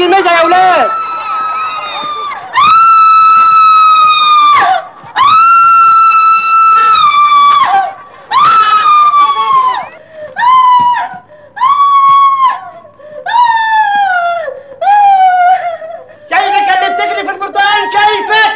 الميزه يا اولاد شايفك اللي بتجري في البرتقال شايفك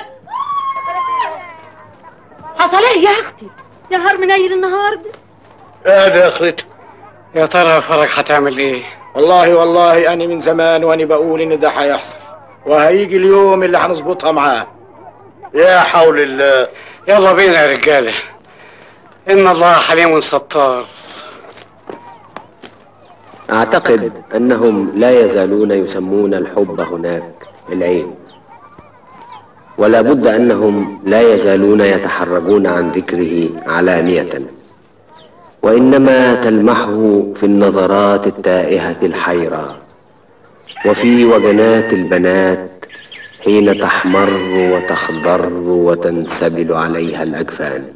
حصل ايه يا اختي يا نهار منيل النهارده هذا اخرته يا ترى يا فرج هتعمل ايه والله والله انا من زمان وانا بقول ان ده هيحصل وهيجي اليوم اللي هنظبطها معاه يا حول الله يلا بينا يا رجاله ان الله حليم ستار أعتقد أنهم لا يزالون يسمون الحب هناك العين ولا بد أنهم لا يزالون يتحرجون عن ذكره علانية وإنما تلمحه في النظرات التائهة الحيرة وفي وجنات البنات حين تحمر وتخضر وتنسبل عليها الأجفان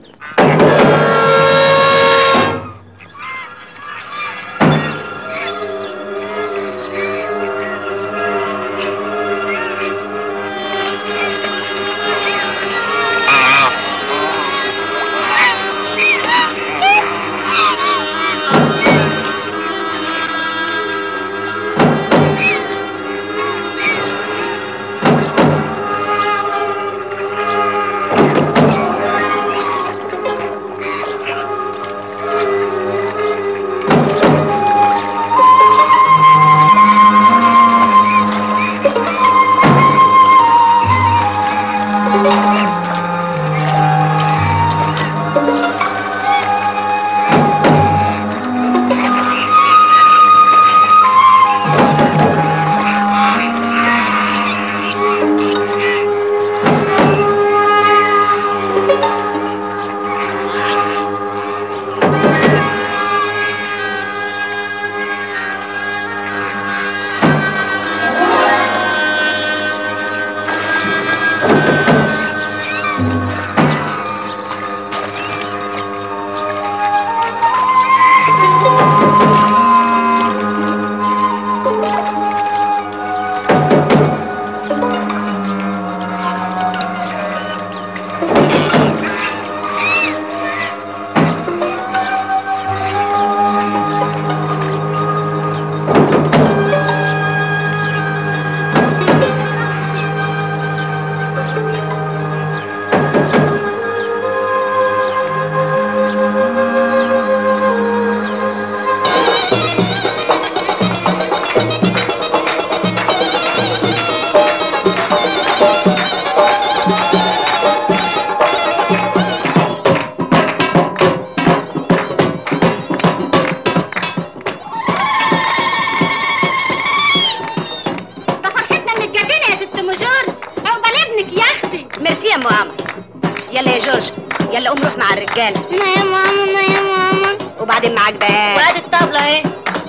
ده فرحتنا المتجددة يا ست ام جورج عقبال ابنك يا اختي ميرسي يا ام قمر يلا يا جورج يلا قوم روح مع الرجاله لا يا ماما لا يا ماما وبعدين معاك بقى وادي الطبلة اهي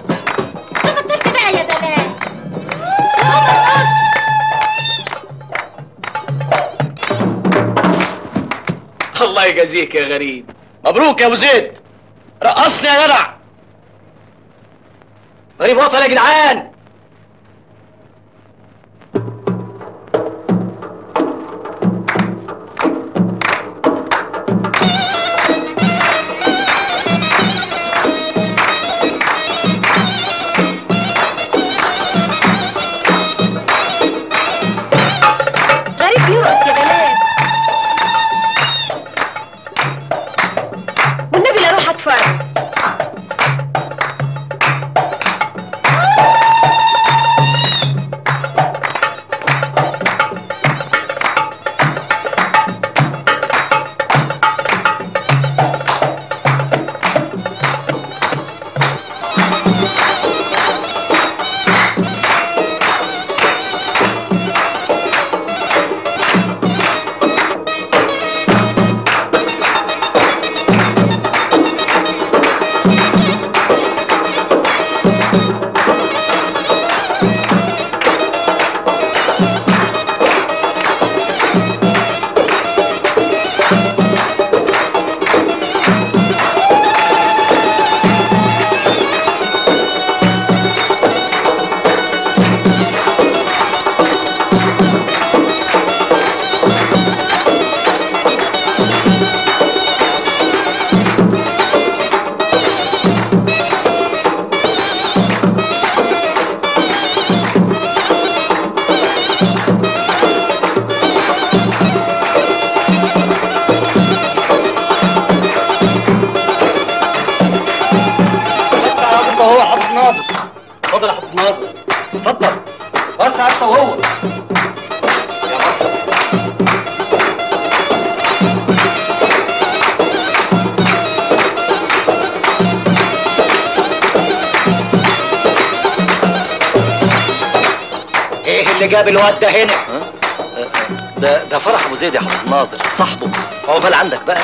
شوف الطشت بقى يا دلال الله يجازيك يا غريب مبروك يا ابو زيد رقصني يا جدع غريب وصل يا جدعان غريب يرقص يا دلال والنبي لا اروح اتفرج جاب الواد ده هنا ده ده فرح ابو زيد يا حضرة الناظر صاحبه عقبال عندك بقى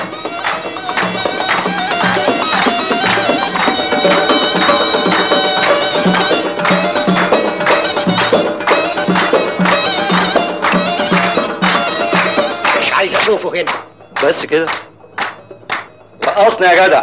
مش عايز اشوفه هنا بس كده رقصني يا جدع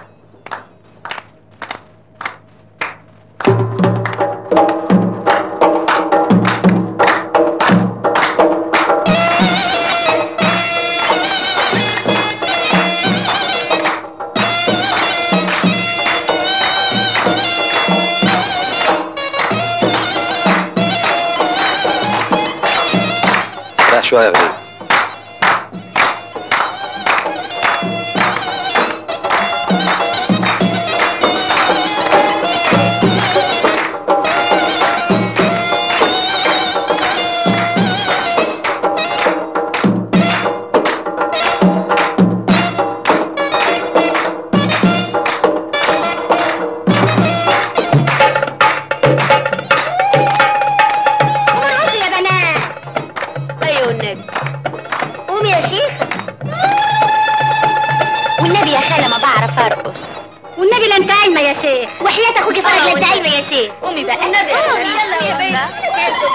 راح شويه يا غريب قوموا يا بنات ايوه النبي قومي يا شيخ والنبي يا خالة ما بعرف ارقص والنبي لا انت قايمه يا شيخ وحياة اخوكي فرج لا انت قايمه يا شيخ قومي بقى قومي يلا يا بنت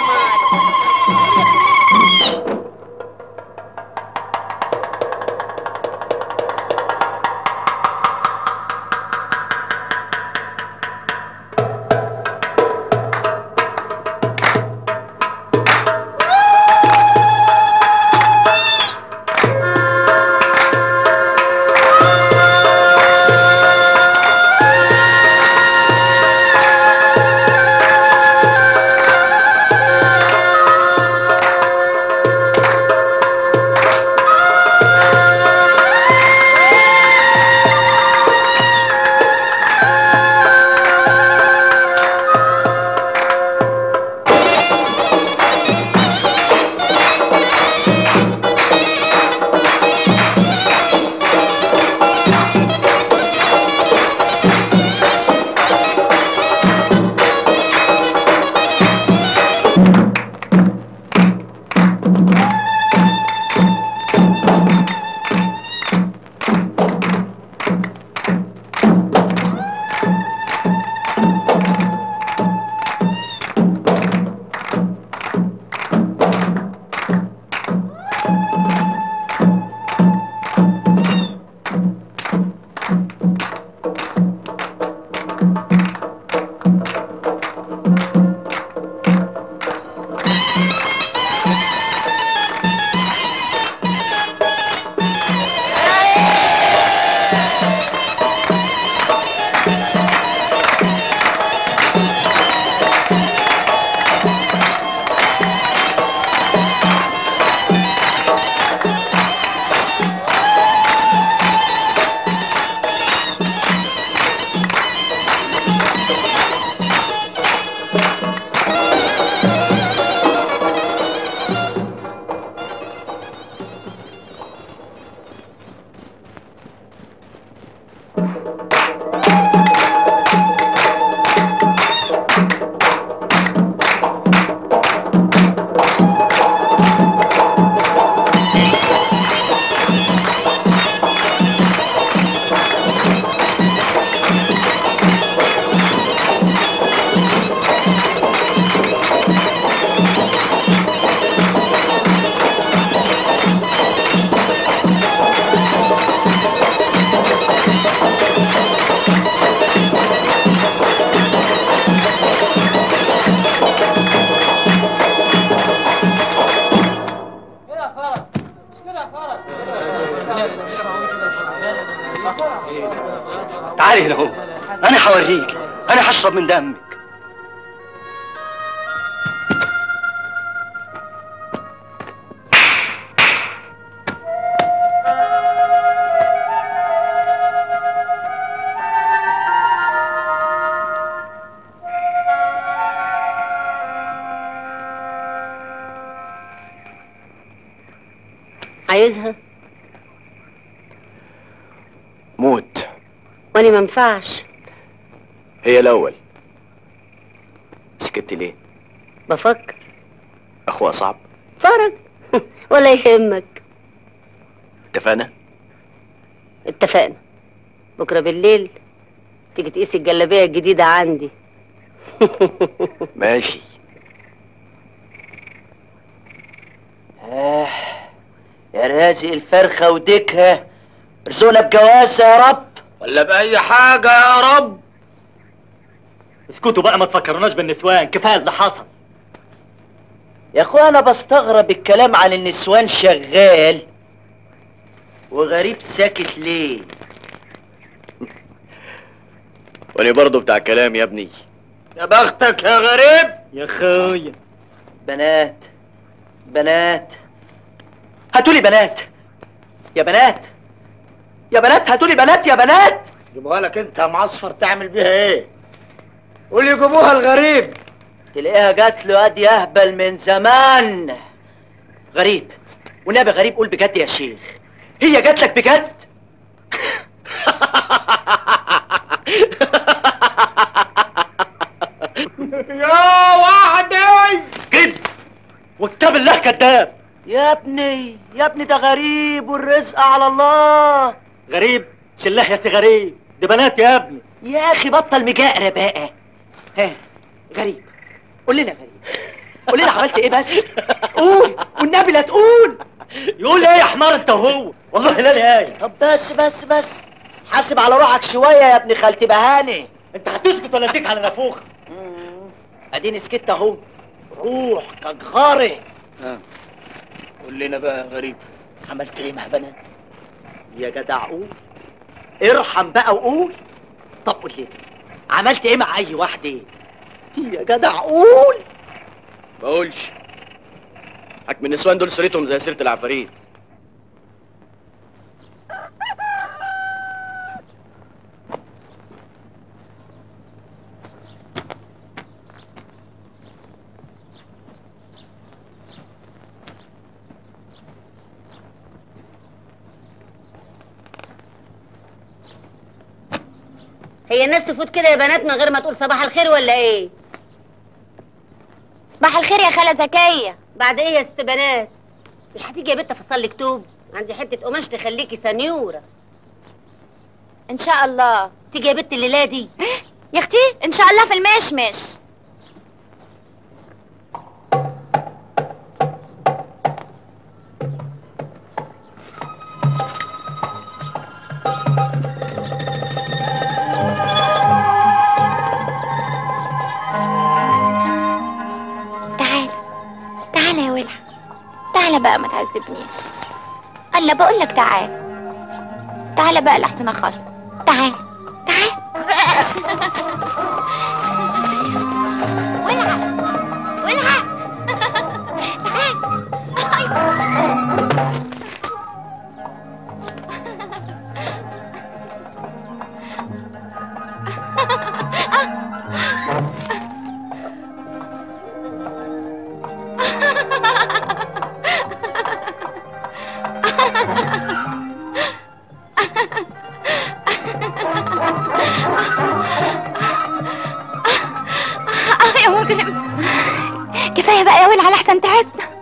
تعالي هنا هو انا هوريك انا هشرب من دمك عايزها موت وانا ما ينفعش هي الاول سكت ليه بفكر اخوها صعب فرج ولا يهمك اتفقنا اتفقنا بكره بالليل تيجي تقيس الجلابيه الجديده عندي ماشي آه يا رازق الفرخة وديكها ارزقنا بجوازة يا رب ولا بأي حاجة يا رب اسكتوا بقى ما تفكروناش بالنسوان كفايه اللي حصل يا اخويا انا بستغرب الكلام عن النسوان شغال وغريب ساكت ليه وانا برضه بتاع كلام يا ابني يا بختك يا غريب يا خويا بنات بنات هاتولي بنات يا بنات يا بنات هاتولي بنات يا بنات جيبوها لك انت يا معصفر تعمل بيها ايه قول يجيبوها الغريب تلاقيها جات له ادي اهبل من زمان غريب ونبي غريب قول بجد يا شيخ هي جات لك بجد يا وحدي كده وكتاب الله كذاب يا ابني يا ابني ده غريب والرزق على الله غريب شله يا سي غريب دي بنات يا ابني يا اخي بطل مجاقرة بقى ها غريب قول لنا غريب قول لنا عملت ايه بس قول والنبي لا تقول يقول ايه يا حمار انت وهو والله لا نهايه طب بس بس بس حاسب على روحك شوية يا ابن خالتي بهاني انت هتسكت ولا اديك على نافوخ اديني سكت اهو روح كجغاري قول لنا بقى يا غريب عملت ايه مع بنات يا جدع قول ارحم بقى وقول طب قول لي عملت ايه مع اي واحدة يا جدع قول بقولش حكم النسوان دول سيرتهم زي سيرة العفاريت هي الناس تفوت كده يا بنات من غير ما تقول صباح الخير ولا ايه صباح الخير يا خالة زكية بعد ايه يا ست بنات مش هتيجي يا بنت افصل لك توب عندي حته قماش تخليكي سنيوره ان شاء الله تيجي يا بنت الليله دي يا اختي ان شاء الله في المشمش تعال تعال يا ولع تعال بقى ما تعذبنيش الا بقول لك تعال تعال بقى لحسن اخص تعال تعال ولع ولع تعال آه يا مجرم كفايه بقى يا ولع على احسن تعبنا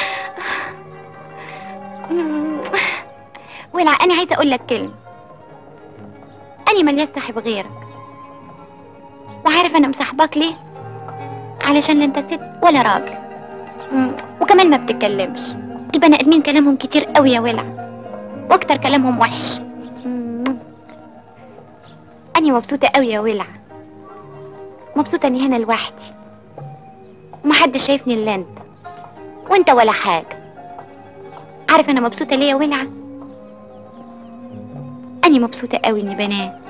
ولع انا عايزه اقول لك كلمه انا ملياش صاحب غيرك وعارف انا مصاحباك ليه علشان لا انت ست ولا راجل مم. وكمان ما بتتكلمش البني ادمين كلامهم كتير قوي يا ولع واكتر كلامهم وحش مم. انا مبسوطه قوي يا ولع مبسوطه اني هنا لوحدي ومحدش شايفني الا انت وانت ولا حاجه عارف انا مبسوطه ليه يا ولع اني مبسوطه قوي اني بنات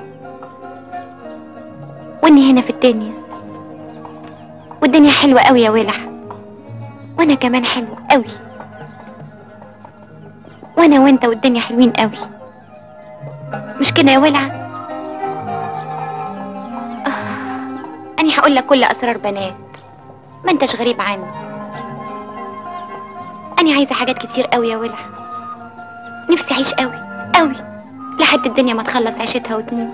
واني هنا في الدنيا والدنيا حلوه قوي يا ولع وانا كمان حلوه قوي وانا وانت والدنيا حلوين قوي مش كده يا ولع آه. اني هقول لك كل اسرار بنات ما انتش غريب عني انا عايزه حاجات كتير قوي يا ولع نفسي اعيش قوي قوي لحد الدنيا ما تخلص عيشتها وتموت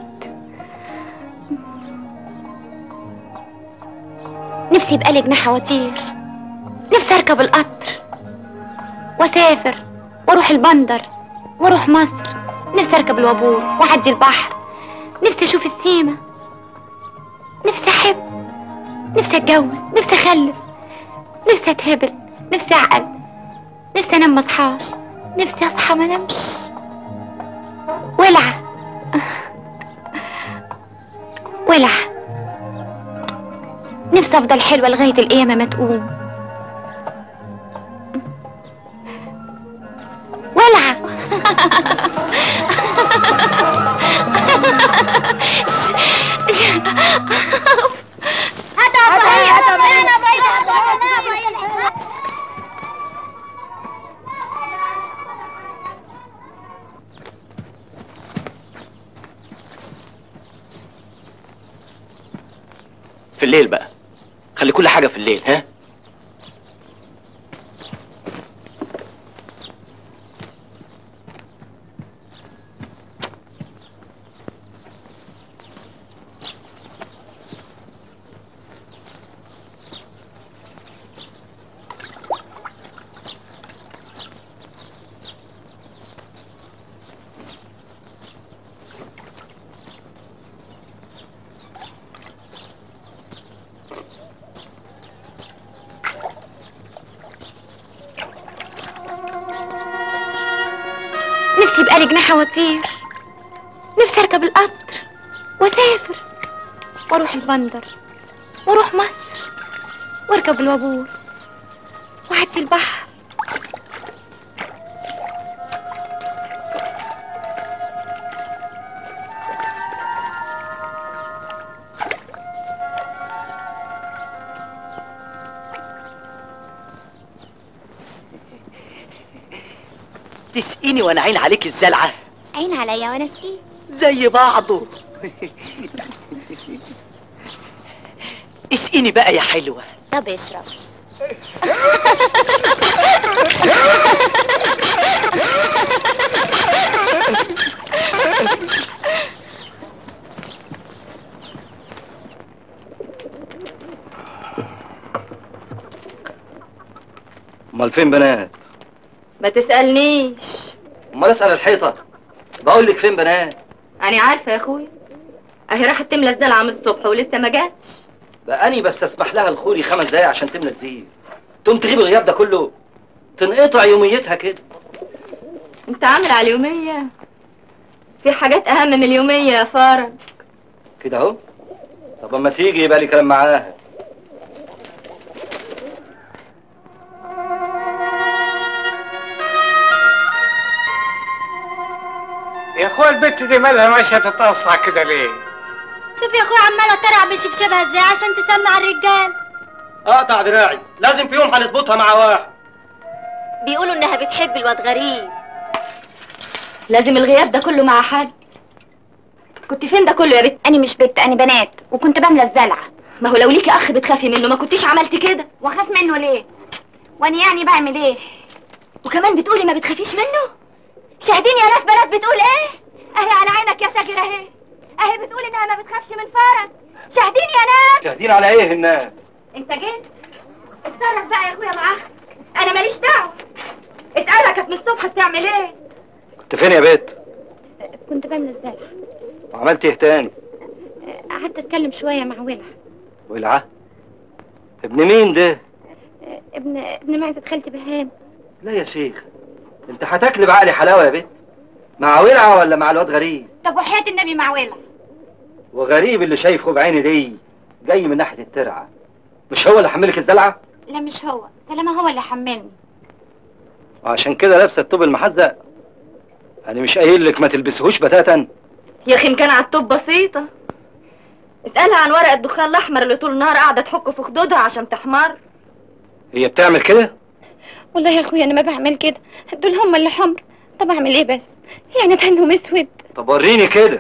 نفسي يبقى لي جناح واطير نفسي اركب القطر واسافر واروح البندر واروح مصر نفسي اركب الوابور واعدي البحر نفسي اشوف السيما نفسي احب نفسي اتجوز نفسي اخلف نفسي اتهبل نفسي اعقل نفسي انام ما اصحاش نفسي اصحى ما انامش ولعه ولعه نفسي افضل حلوه لغايه القيامه ما تقوم ولعه في الليل بقى خلي كل حاجة في الليل ها نفسي يبقى لي جناحة واطير نفسي اركب القطر واسافر واروح البندر واروح مصر واركب الوابور واعدي البحر تسقيني وانا عين عليك الزلعة عين عليا وانا اسقيك زي بعضه اسقيني بقى يا حلوة طب اشرب امال فين بنات ما تسألنيش امال اسال الحيطه بقول لك فين بنات أنا عارفة يا أخويا أهي راحت تملى الزلعة من الصبح ولسه ما جاتش بقى اني بستسمح لها الخولي خمس دقايق عشان تملى الزير تقوم تغيب الغياب ده كله تنقطع يوميتها كده أنت عامل على اليومية في حاجات أهم من اليومية يا فرج كده اهو طب اما تيجي يبقى لي كلام معاها يا اخويا البت دي مالها ماشيه تتقصع كده ليه؟ شوف يا اخويا عماله ترعى بشبشبها ازاي عشان تسمع الرجال اقطع دراعي لازم في يوم هنظبطها مع واحد بيقولوا إنها بتحب الواد غريب لازم الغياب ده كله مع حد كنت فين ده كله يا بت انا مش بنت انا بنات وكنت بملى الزلعه ما هو لو ليكي أخ بتخافي منه ما كنتيش عملت كده واخاف منه ليه وانا يعني بعمل ايه وكمان بتقولي ما بتخافيش منه شاهدين يا ناس بنات بتقول ايه اهي على عينك يا ساجر اهي اهي بتقول انها ما بتخافش من فرج شاهدين يا ناس شاهدين على ايه الناس انت جيت اتصرف بقى يا اخويا معاها انا ماليش دعوه اسالها كانت من الصبح بتعمل ايه كنت فين يا بيت كنت بملى الزلعه وعملت ايه تاني قعدت اتكلم شويه مع ولع ولعه ابن مين ده ابن ابن معزه خالتي بهان لا يا شيخ انت هتاكل بعقلي حلاوه يا بيت مع ولعه ولا مع الواد غريب طب وحياه النبي مع ولع وغريب اللي شايفه بعيني دي جاي من ناحيه الترعه مش هو اللي حملك الزلعه لا مش هو سلامه هو اللي حملني وعشان كده لابسه الطوب المحزق انا مش قايل لك ما تلبسهوش بتاتا يا اخي إن كان على الطوب بسيطه اسالها عن ورق الدخان الاحمر اللي طول النهار قاعده تحك في خدودها عشان تحمر هي بتعمل كده والله يا اخويا انا ما بعمل كده دول هم اللي حمر طب اعمل ايه بس يعني دهنهم اسود طب وريني كده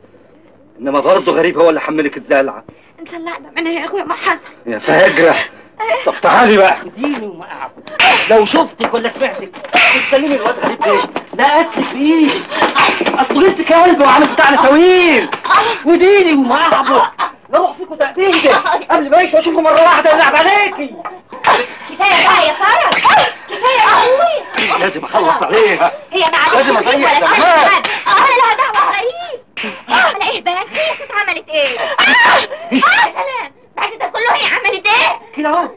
انما برضه غريب هو اللي حملك الزلعه ان شاء الله اعدم انا يا اخويا ما حصل يا فاجره طب تعالي بقى اديني وما اعرف لو شفتك ولا سمعتك بتسلمي الواد غريب ليه؟ لا قتلك بايدي اصل انت كلب وعامل بتاع نساوين وديني وما اعرف نروح فيكم تأبيدي قبل ما يشوف اشوفه مره واحده يلعب عليكي كفايه بقى يا فرج كفايه يا اخويا لازم اخلص عليها هي معلش لازم ولا أضيع تعمل زمان. حاجة. انا لها دعوه رئيس على ايه بس هي كانت عملت ايه اه يا سلام بعد ده كله هي عملت ايه كده اهو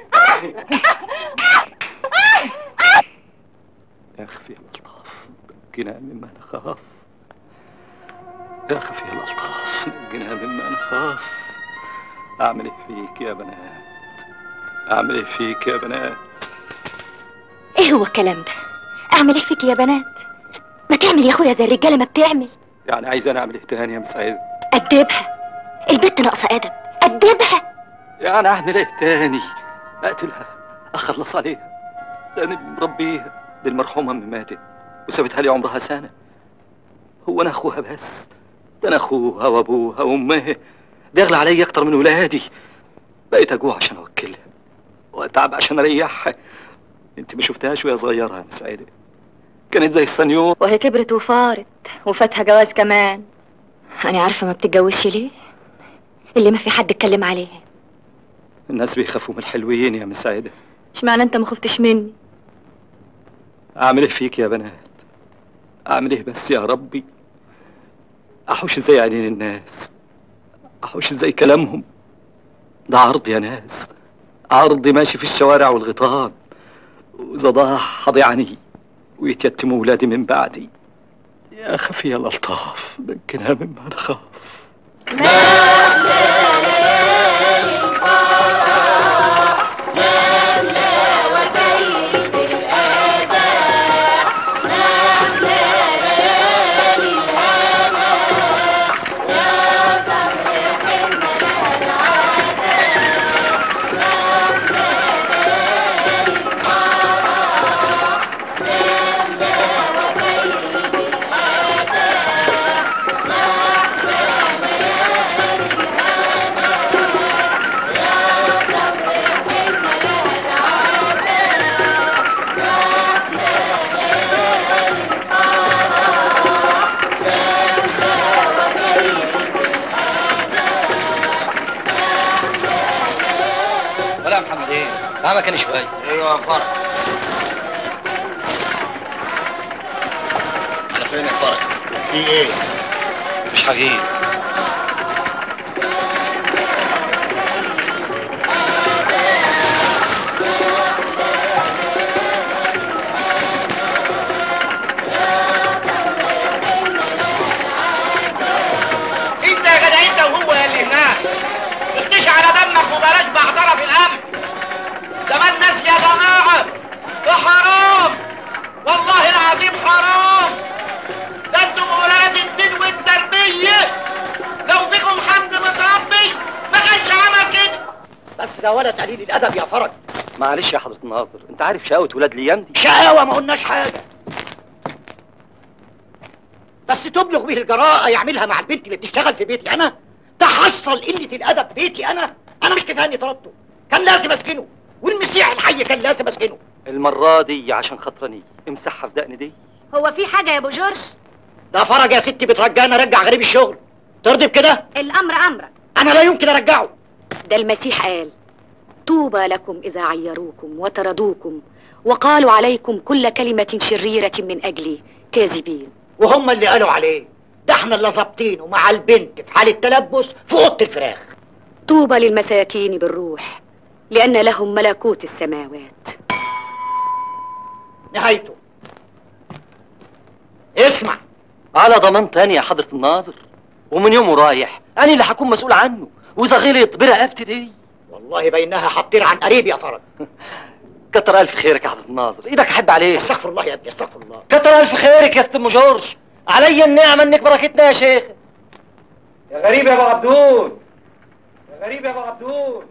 يا خفي الألطاف نجنا مما نخاف يا خفي الألطاف نجنا مما نخاف أعمل إيه فيك يا بنات أعمل إيه فيك يا بنات ايه هو الكلام ده اعمل ايه فيك يا بنات ما تعمل يا اخويا زي الرجاله ما بتعمل يعني عايزة أعمل إيه تاني يا مسعد ادبها البت ناقصه ادب ادبها يعني أعمل إيه تاني أقتلها أخلص عليها ده أنا مربيها دي المرحومة أمي ماتت وسابتها لي عمرها سنة هو أنا أخوها بس ده أنا أخوها وأبوها وأمها ده أغلى عليا أكتر من ولادي بقيت أجوع عشان أوكلها وأتعب عشان أريحها أنت ما شفتهاش وهي صغيرة يا مسعدة كانت زي الصنيور وهي كبرت وفارت وفاتها جواز كمان انا عارفه ما بتتجوزش ليه اللي ما في حد اتكلم عليه الناس بيخافوا من الحلوين يا مسعدة اشمعنى انت ما خفتش مني أعمل إيه فيك يا بنات أعمل إيه بس يا ربي أحوش إزاي عينين الناس أحوش إزاي كلامهم ده عرض يا ناس عرض ماشي في الشوارع والغيطان وإذا ضاع هضيعني ويتيتموا ولادي من بعدي يا خفي الألطاف نجنا مما نخاف ولا يا محمد ايه؟ اه ما كان شويه ايوه فرج على فين يا فرج في ايه مش هغيب انت يا جدع انت وهو يا اللي هناك تخدش على دمك وبلاش بعضرة في الامن ده ما الناس يا جماعة ده حرام والله العظيم حرام ده انتم ولاد الدين والتربية لو فيكم حد متربي ما كانش عمل كده بس ده ولا قليل الادب يا فرج معلش يا حضرة الناظر انت عارف شقاوة ولاد الايام دي شقاوة ما قلناش حاجة بس تبلغ به الجراءة يعملها مع البنت اللي بتشتغل في بيتي أنا تحصل قلة الأدب بيتي أنا أنا مش كفاية إني طردته كان لازم أسجنه والمسيح الحي كان لازم أسجنه المرة دي عشان خاطرني امسحها في دقن دي هو في حاجة يا ابو جورج ده فرج يا ستي بترجانا أرجع غريب الشغل ترضي بكده الامر امرك أنا لا يمكن أرجعه ده المسيح قال طوبى لكم إذا عيروكم وطردوكم وقالوا عليكم كل كلمة شريرة من أجلي كاذبين وهم اللي قالوا عليه ده احنا اللي ظابطينه مع البنت في حالة تلبس في أوضة الفراخ طوبى للمساكين بالروح لأن لهم ملكوت السماوات نهايته اسمع على ضمان تاني يا حضرة الناظر ومن يومه رايح انا اللي هكون مسؤول عنه واذا غلط برقبتي دي والله بينها حطير عن قريب يا فرج كتر الف خيرك يا حضرة الناظر ايدك احب عليه استغفر الله يا ابني استغفر الله كتر الف خيرك يا ست ام جورج علي النعمة انك بركتنا يا شيخ يا غريب يا ابو عبدون يا غريب يا ابو عبدون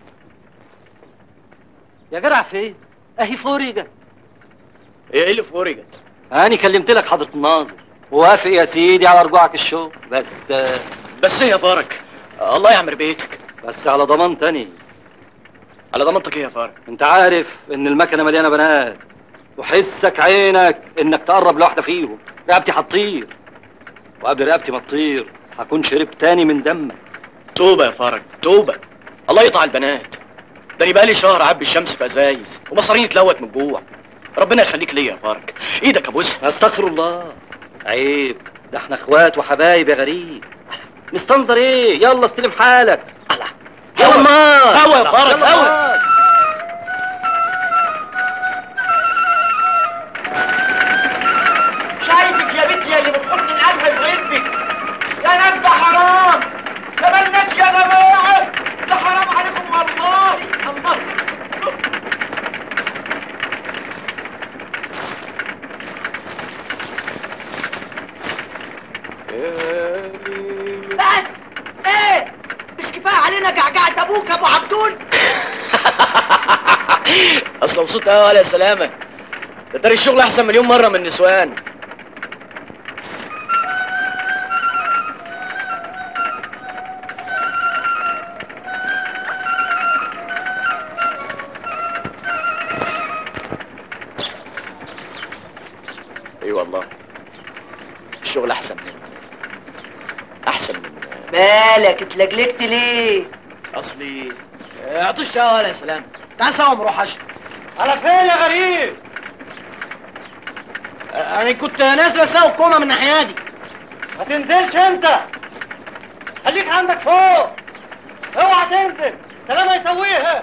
يا جدع فين اهي فرجت ايه اللي فرجت انا كلمت لك حضرة الناظر وافق يا سيدي على رجوعك الشغل بس بس ايه يا بارك الله يعمر بيتك بس على ضمان تاني على ضمانتك ايه يا فارق انت عارف ان المكنه مليانه بنات وحسك عينك انك تقرب لواحده فيهم رقبتي هتطير وقبل رقبتي ما تطير هكون شربت تاني من دمك توبه يا فارق توبه الله يقطع البنات ده انا بقالي شهر عبي الشمس في ازايز ومصاريني اتلوت من الجوع ربنا يخليك ليا يا فارق ايدك ابوسها استغفر الله عيب ده احنا اخوات وحبايب يا غريب مستنظر ايه يلا استلم حالك الله يلا ما هوا يا فارق يلا هوا مار. شايفك يا بنتي اللي بتحط القلب في غيرك يا ناس ده حرام كمان ناس يا جماعه ده حرام عليكم والله الله بس ايه مش كفايه علينا جعجعه ابوك يا ابو عبدول اصل مبسوط قوي ولا سلامه ده دار الشغل احسن مليون مره من النسوان اي والله الشغل احسن من احسن من مالك اتلجلجت ليه اصلي عطوش شقه ولا سلام تعال سوا نروح اشرب على فين يا غريب انا كنت نازل اسوي الكومه من الناحيه دي ما تنزلش انت خليك عندك فوق اوعى تنزل سلامة يسويها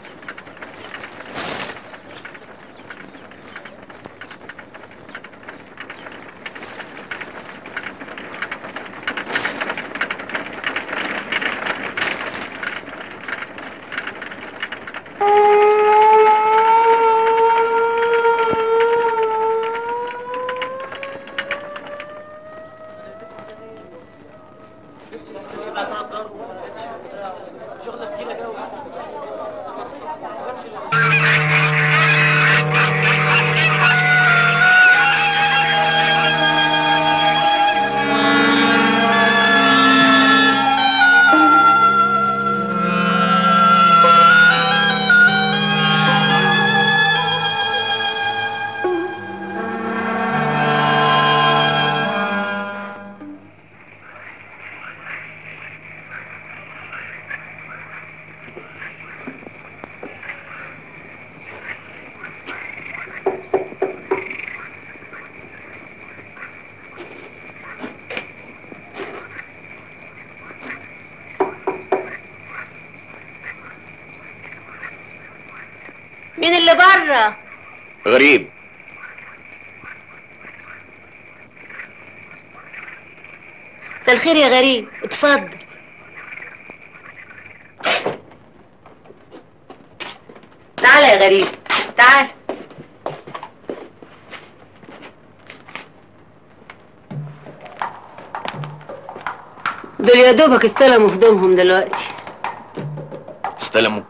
مين اللي بره غريب مساء الخير يا غريب اتفضل تعال يا غريب تعال دول يا دوبك استلموا هدومهم دلوقتي استلموا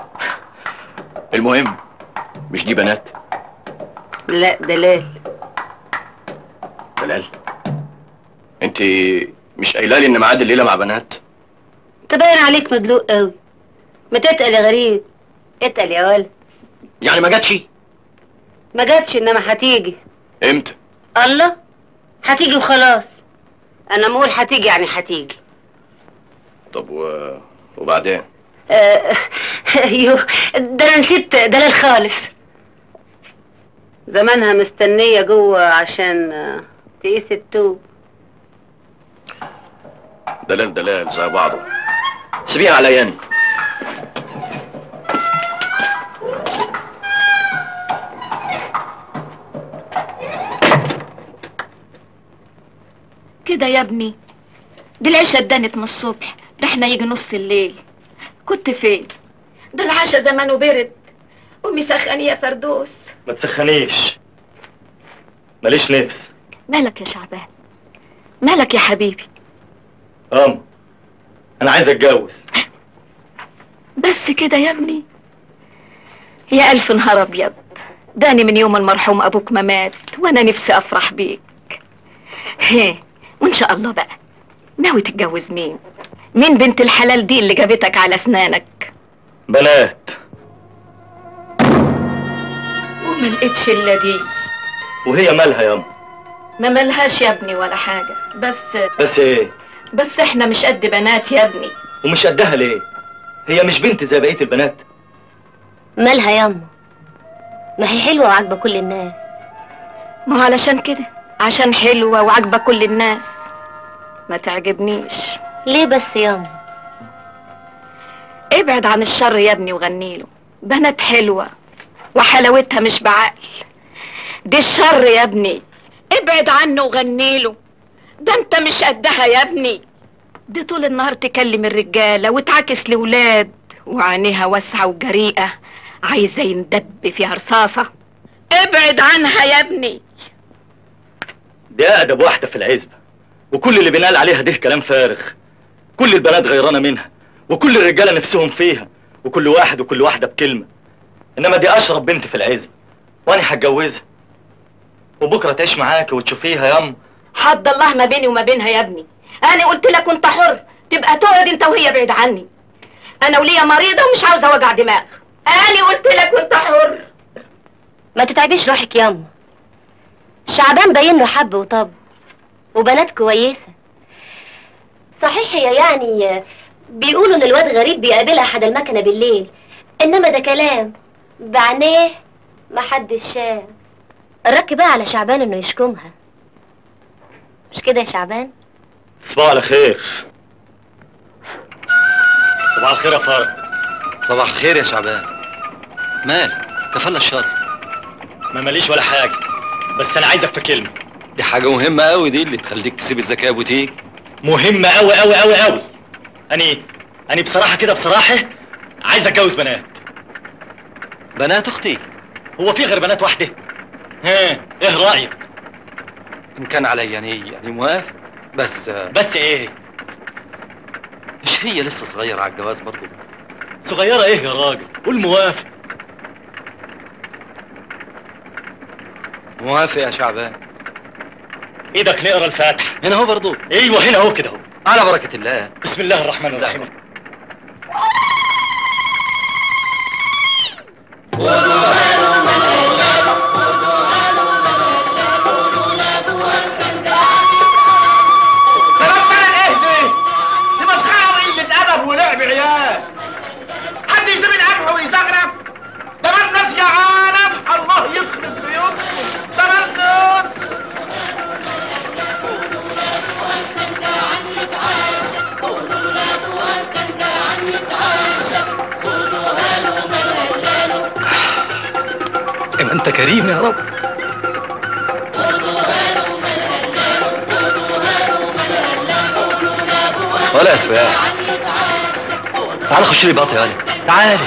المهم مش دي بنات لا دلال دلال انت مش قايله لي ان ميعاد الليله مع بنات انت باين عليك مدلوق قوي ما تتقل يا غريب اتقل يا ولد يعني ما جاتش ما جاتش انما هتيجي امتى الله هتيجي وخلاص انا مقول هتيجي يعني هتيجي طب و... وبعدين آه، يو ده انا نسيت دلال خالص زمانها مستنية جوه عشان آه، تقيس التوب دلال دلال زي بعضه سيبيها عليا أنا. كده يا ابني دي العشاء اتدنت من الصبح ده احنا يجي نص الليل كنت فين ده العشاء زمانه برد امي سخني يا فردوس ما تسخنيش ماليش نفس مالك يا شعبان مالك يا حبيبي ام انا عايز اتجوز بس كده يا ابني يا الف نهار ابيض داني من يوم المرحوم ابوك ما مات وانا نفسي افرح بيك هي وان شاء الله بقى ناوي تتجوز مين مين بنت الحلال دي اللي جابتك على اسنانك بنات ما لقيتش الا دي وهي مالها ياما ما ملهاش يا ابني ولا حاجة بس بس ايه بس احنا مش قد بنات يا ابني ومش قدها ليه هي مش بنت زي بقيه البنات مالها ياما ما هي حلوة وعاجبة كل الناس ما هو علشان كده عشان حلوة وعاجبة كل الناس ما تعجبنيش ليه بس ياما ابعد عن الشر يا ابني وغنيله بنات حلوة وحلاوتها مش بعقل دي الشر يا ابني ابعد عنه وغنيله ده انت مش قدها يا ابني دي طول النهار تكلم الرجالة وتعاكس لولاد وعينيها واسعة وجريئة عايزة يندب فيها رصاصة ابعد عنها يا ابني دي اقدم واحده في العزبه وكل اللي بينقال عليها ده كلام فارغ كل البنات غيرانه منها وكل الرجاله نفسهم فيها وكل واحد وكل واحده بكلمه انما دي اشرف بنت في العزبه وانا هتجوزها وبكره تعيش معاكي وتشوفيها ياما حد الله ما بيني وما بينها يا ابني انا قلت لك وانت حر تبقى تقعد انت وهي بعيد عني انا وليا مريضه ومش عاوزه وجع دماغ انا قلت لك وانت حر ما تتعبيش روحك ياما شعبان باين له حب وطب وبنات كويسة صحيح هي يعني بيقولوا ان الواد غريب بيقابلها حد المكنة بالليل انما ده كلام بعينيه محدش شاف الرك بقى على شعبان انه يشكمها مش كده يا شعبان صباح على خير صباح الخير يا فرج صباح الخير يا شعبان مال كفلنا الشر ما ماليش ولا حاجه بس انا عايزك في كلمه دي حاجة مهمة قوي دي اللي تخليك تسيب الذكاء وتيجي مهمه قوي قوي قوي قوي اني اني بصراحه كده بصراحه عايز اتجوز بنات بنات اختي هو في غير بنات واحده ها ايه رايك ان كان عليا يعني يعني موافق بس آه، بس ايه مش هي لسه صغيرة على الجواز برضه صغيره ايه يا راجل قول موافق موافق يا شعبان ايدك نقرا الفاتحه هنا هو برضه ايوه هنا اهو كده اهو على بركة الله بسم الله الرحمن الرحيم ربنا ايه دي؟ دي مسخره وقله ادب ولعب عيال حد يسيب القمح ويزغرف ده ما الناس يا عالم الله يخرب بيوتكم ده ما الناس ما انت كريم يا رب ولا يا سباع تعال خش لي باطي يالا تعالي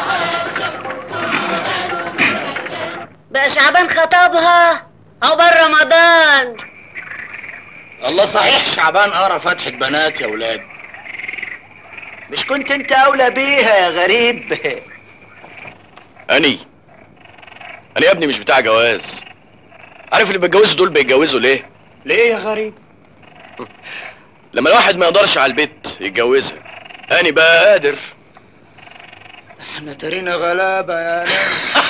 بقى شعبان خطبها عقبال رمضان الله صحيح شعبان قرا فتحة بنات يا ولاد مش كنت انت اولى بيها يا غريب اني انا يا ابني مش بتاع جواز عارف اللي بيتجوزوا دول بيتجوزوا ليه ليه يا غريب لما الواحد ما يقدرش على البيت يتجوزها اني بقى قادر احنا ترينا غلابة يا ناس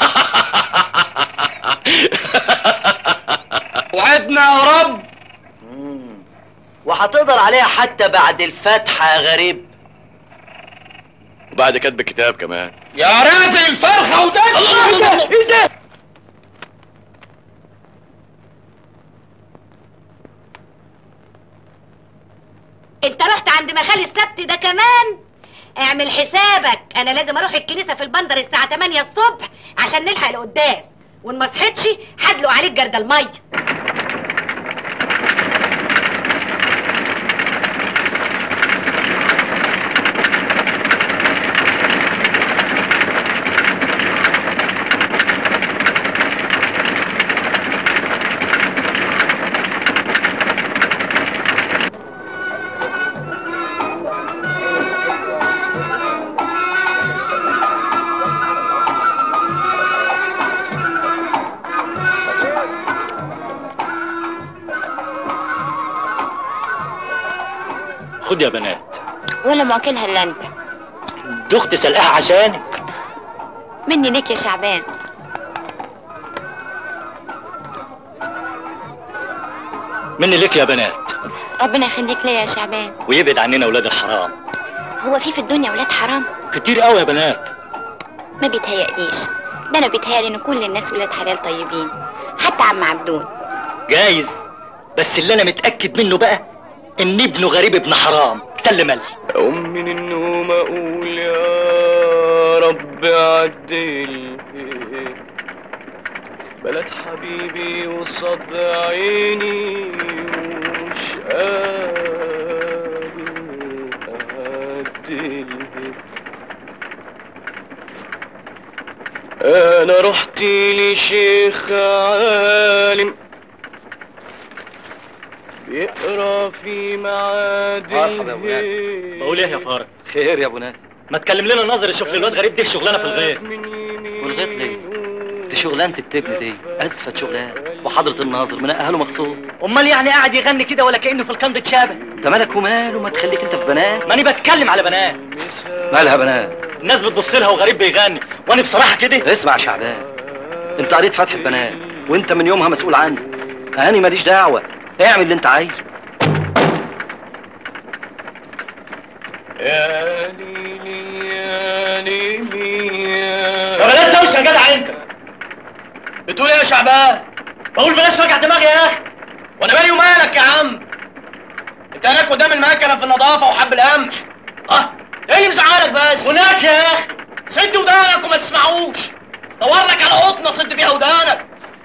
وعدنا يا رب وهتقدر عليها حتى بعد الفاتحة يا غريب وبعد كتب الكتاب كمان يا رازق الفرخة وده ايه ده انت رحت عند مخال السبت ده كمان اعمل حسابك انا لازم اروح الكنيسه في البندر الساعه 8 الصبح عشان نلحق القداس وان ما صحتش هدلق عليك جرد الميه خد يا بنات ولا معكلها الا انت دي اختي سلقاها عشانك مني ليك يا شعبان مني لك يا بنات ربنا يخليك ليا يا شعبان ويبعد عننا ولاد الحرام هو في في الدنيا ولاد حرام كتير قوي يا بنات ما بيتهيأليش ده انا بيتهيألي ان كل الناس ولاد حلال طيبين حتى عم عبدون جايز بس اللي انا متاكد منه بقى ان ابنه غريب ابن حرام تل مل أقوم من النوم أقول يا رب عدل بلد حبيبي وصد عيني ومش قادر أعدل أنا رحت لشيخ عالم بيقرا في معاد مرحبا يا أبو ناس. الهي بقول ايه يا فارق خير يا ابو ناس ما تكلم لنا نظر شوف لي الواد غريب ده شغلانه في الغيط والغيط ليه؟ دي شغلانة التبن دي أسفة شغلانة وحضرة الناظر من أهله مقصود امال يعني قاعد يغني كده ولا كانه في الكندة شابه أنت مالك وماله ما تخليك أنت في بنات ماني بتكلم على بنات مالها بنات الناس بتبص لها وغريب بيغني وانا بصراحه كده اسمع يا شعبان أنت قريت فتح البنات وأنت من يومها مسؤول عنه أنا ماليش دعوة اعمل اللي أنت عايزه يا ليلي يا ليلي يا بلاش دوشه يا جدع انت بتقول ايه يا شعبان؟ بقول بلاش وجع دماغي يا اخي وانا مالي ومالك يا عم؟ انت هناك قدام المكنه في النظافه وحب القمح اه ايه اللي مزعلك بس؟ هناك يا اخي سد ودانك وما تسمعوش دور لك على قطنه سد فيها ودانك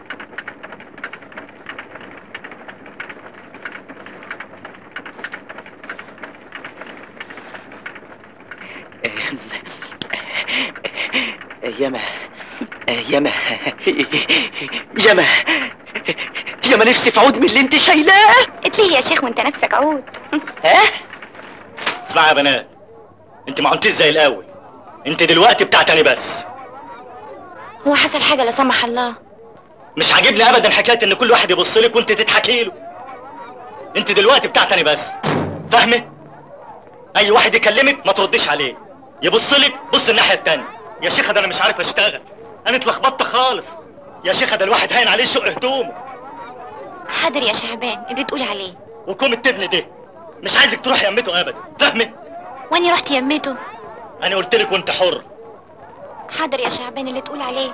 ياما ياما ياما ياما نفسي في عود من اللي انت شايلاه اتليه يا شيخ وانت نفسك عود ها اسمع يا بنات انت ما عملتيش زي الاول انت دلوقتي بتاعتني بس هو حصل حاجه لا سمح الله مش عاجبني ابدا حكايه ان كل واحد يبص لك وانت تضحكي له انت دلوقتي بتاعتني بس فاهمه اي واحد يكلمك ما ترديش عليه يبص لك بص الناحيه التانية يا شيخه ده انا مش عارف اشتغل انا اتلخبطت خالص يا شيخه ده الواحد هين عليه شق هدومه حاضر يا شعبان اللي تقولي عليه وكوم التبن ده مش عايزك تروح يمته ابدا فاهمه واني رحت يمته انا قلت لك وانت حر حاضر يا شعبان اللي تقول عليه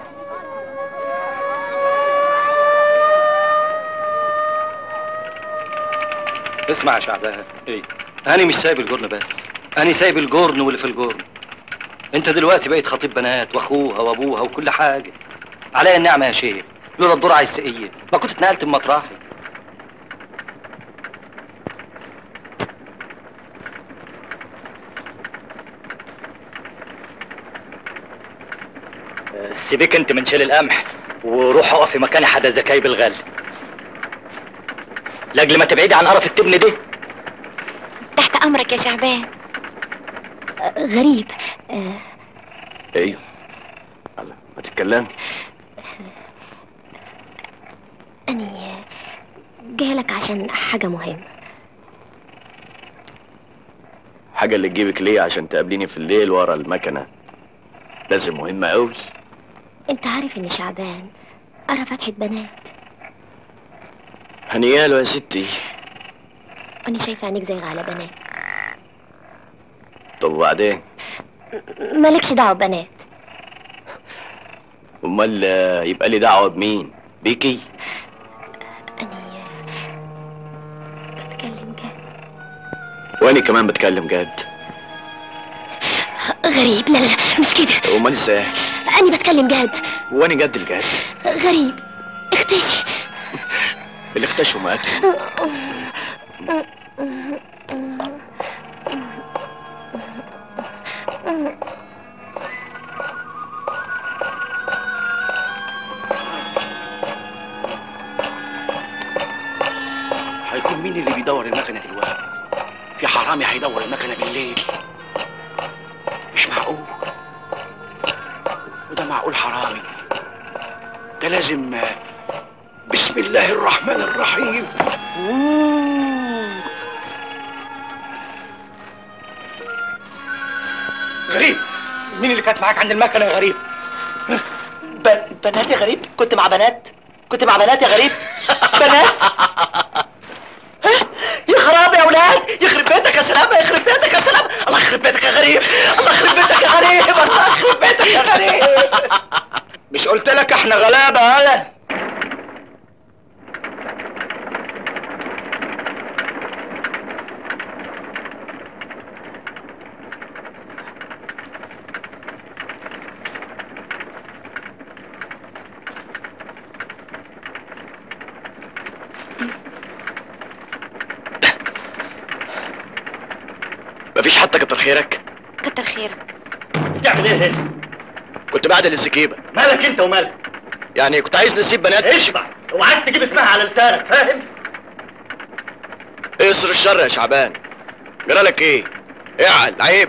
اسمع يا شعبان ايه انا مش سايب الجرن بس انا سايب الجرن واللي في الجرن انت دلوقتي بقيت خطيب بنات واخوها وابوها وكل حاجه عليا النعمه يا شيخ لولا الدور على السقيه ما كنت اتنقلت من مطرحي سيبك انت من شيل القمح وروح اقف في مكاني حدا زكاي بالغل لاجل ما تبعدي عن قرف التبن ده تحت امرك يا شعبان غريب آه، ايوه الله ما تتكلم أني جاية لك عشان حاجة مهمة حاجه اللي تجيبك ليه عشان تقابليني في الليل ورا المكنه لازم مهمه قوي أنت عارف إن شعبان قرا فتحة بنات هنياله يا ستي وأنا شايفة عينيك زي على بنات طب وبعدين مالكش دعوة ببنات امال آه، يبقى لي دعوه بمين بيكي أني بتكلم جد وانا كمان بتكلم جد غريب لا لا مش كده امال ازاي أني بتكلم جد وانا جد الجد غريب اختشي اللي اختشوا ماتوا هيكون مين اللي بيدور المكنه دلوقتي في حرامي هيدور المكنه بالليل مش معقول وده معقول حرامي ده لازم آه، بسم الله الرحمن الرحيم غريب مين اللي كانت معاك عند المكنه يا غريب ب... بنات يا غريب كنت مع بنات كنت مع بنات يا غريب بنات يخرب بيتك يا سلامه يخرب بيتك يا سلامه الله يخرب بيتك يا غريب الله يخرب بيتك يا غريب الله يخرب بيتك يا غريب مش قلت لك احنا غلابه هلا مفيش حتى كتر خيرك كتر خيرك بتعمل ايه هنا؟ كنت بعدل الزكيبه مالك انت ومالك؟ يعني كنت عايز نسيب بنات اشبع اوعاك تجيب اسمها على لسانك فاهم؟ اقصر الشر يا شعبان جرالك ايه اعل عيب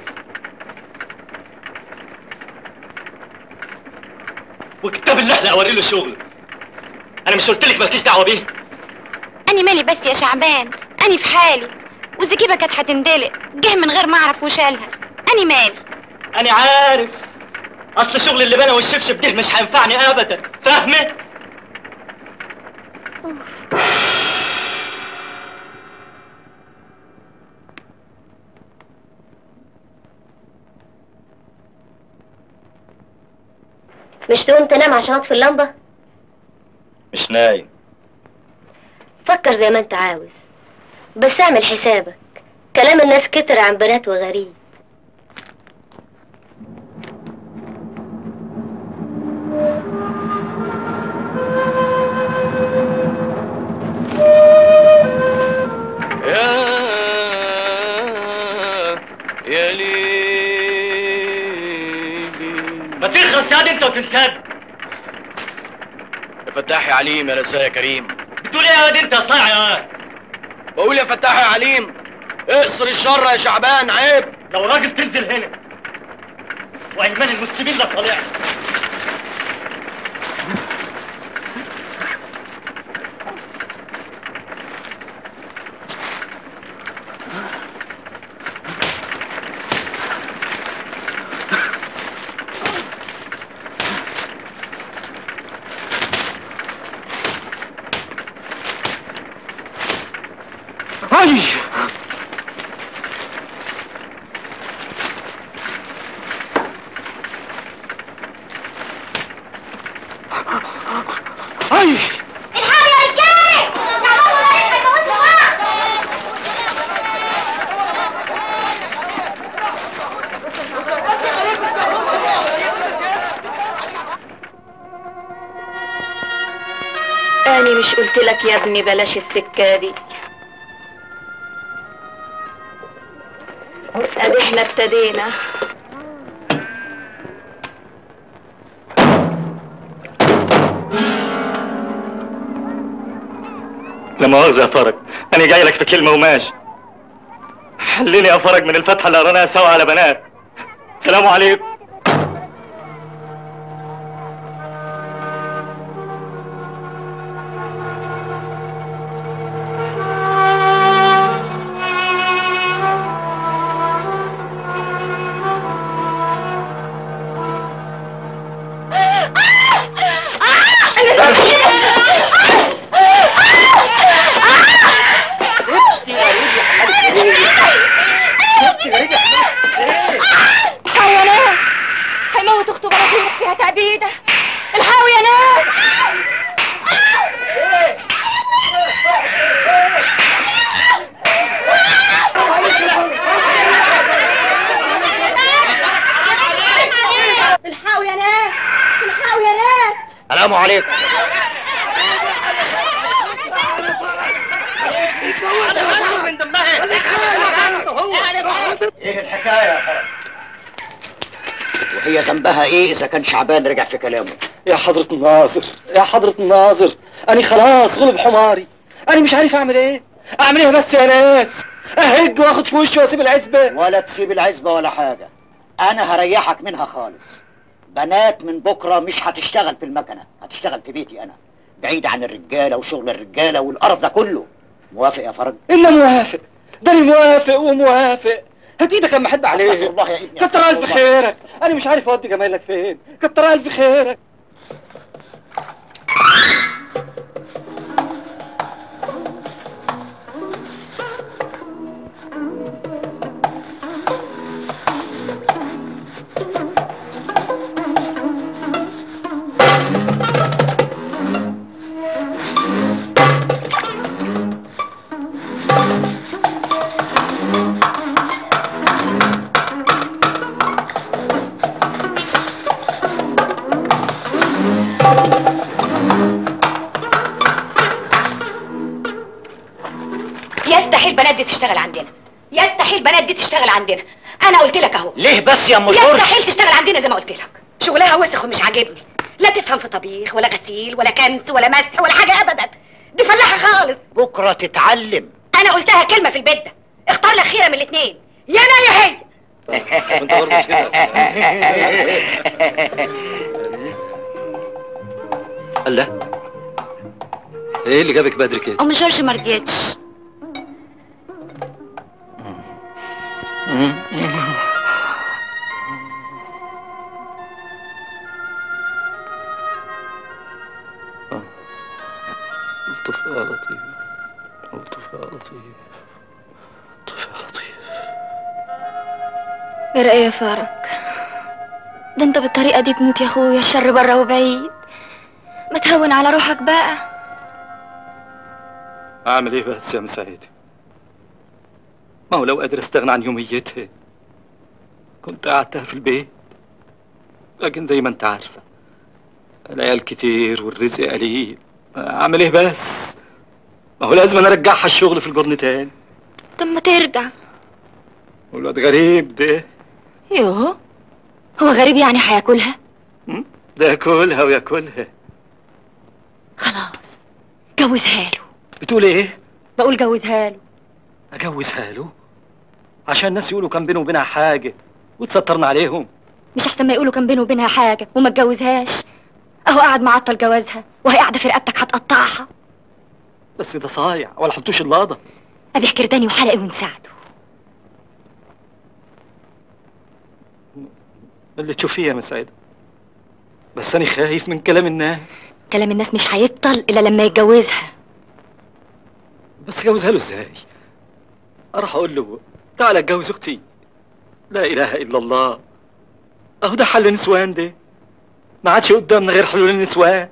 وكتاب الله لا اوري له شغل انا مش قلت لك مالكيش دعوه بيه أني مالي بس يا شعبان أني في حالي والزكيبة كانت هتندلق جه من غير ما أعرف وشالها أني مالي انا عارف اصل شغل اللبانه والشبشب ده مش هينفعني ابدا فاهمه مش تقوم تنام عشان اطفي اللمبة مش نايم فكر زي ما انت عاوز بس اعمل حسابك كلام الناس كتر عن بنات وغريب يا يا ليلي ما تخلص يا دي انت وتمساد يا فتاح يا عليم يا رزاق يا كريم بتقول ايه يا واد انت يا صايع يا واد؟ بقول يا فتاح يا عليم اقصر الشر يا شعبان عيب لو راجل تنزل هنا وايمان المسلمين لا طالع هاي هاي الحقوا يا رجاله شعبان وغريب هيموتوا بعض أنا مش قلت لك يا ابني بلاش السكة دي ادي احنا ابتدينا لا مؤاخذة يا فرج أنا جاي لك في كلمة وماشي حلني يا فرج من الفتحة اللي قريناها سوا على بنات سلام عليكم حيوانات هيموت اخته بلدي فيها تأبيدة الحقوا يا ناس الحقوا يا ناس الحقوا يا ناس سلام عليكم ايه الحكايه يا فرج وهي ذنبها ايه اذا كان شعبان رجع في كلامه يا حضرة الناظر يا حضرة الناظر أنا خلاص غلب حماري أنا مش عارف أعمل إيه أعمل إيه بس يا ناس أهج وآخد في وشه وأسيب العزبة ولا تسيب العزبه ولا حاجه انا هريحك منها خالص بنات من بكره مش هتشتغل في المكنه هتشتغل في بيتي انا بعيد عن الرجاله وشغل الرجاله والقرف ده كله موافق يا فرج إلا موافق ده أنا موافق وموافق هات إيدك أما أحب استغفر عليه الله يا ابني كتر استغفر ألف الله. خيرك أنا مش عارف أودي جمايلك فين كتر ألف خيرك تيجي تشتغل عندنا انا قلت لك اهو ليه بس يا ام جورج يستحيل تشتغل عندنا زي ما قلت لك شغلها وسخ ومش عاجبني لا تفهم في طبيخ ولا غسيل ولا كنس ولا مسح ولا حاجه ابدا دي فلاحه خالص بكره تتعلم انا قلتها كلمه في البيت ده اختار لك خيره من الاثنين يا انا يا هي وانت برضه مش كده الله ايه اللي جابك بدري كده ام جورج ما رضيتش لطف يا لطيف لطف يا لطيف لطف يا لطيف يا رأي يا فارق ده انت بالطريقة دي تموت يا اخويا الشر برا وبعيد ما تهون على روحك بقى اعمل ايه بس يا مساعد ما هو لو قادر استغنى عن يوميتها كنت قعدتها في البيت لكن زي ما انت عارفه العيال كتير والرزق قليل اعمل ايه بس ما هو لازم انا ارجعها الشغل في الجرن تاني طب ما ترجع والواد غريب ده يوه هو غريب يعني هياكلها ده ياكلها وياكلها خلاص جوزها له بتقول ايه بقول جوزها له اجوزها له عشان الناس يقولوا كان بينه وبينها حاجه وتسترنا عليهم مش احسن ما يقولوا كان بينه وبينها حاجة وما اتجوزهاش اهو قاعد معطل جوازها وهي قاعدة في رقبتك هتقطعها بس ده صايع ولا حطوش اللقطه ابي كرداني وحلقي ونساعده اللي تشوفيه يا مساعدة بس انا خايف من كلام الناس كلام الناس مش هيبطل الا لما يتجوزها بس اجوزها له ازاي اروح اقول له تعالى اتجوز اختي لا اله الا الله اهو ده حل نسوان ده ما عادش قدامنا غير حلول النسوان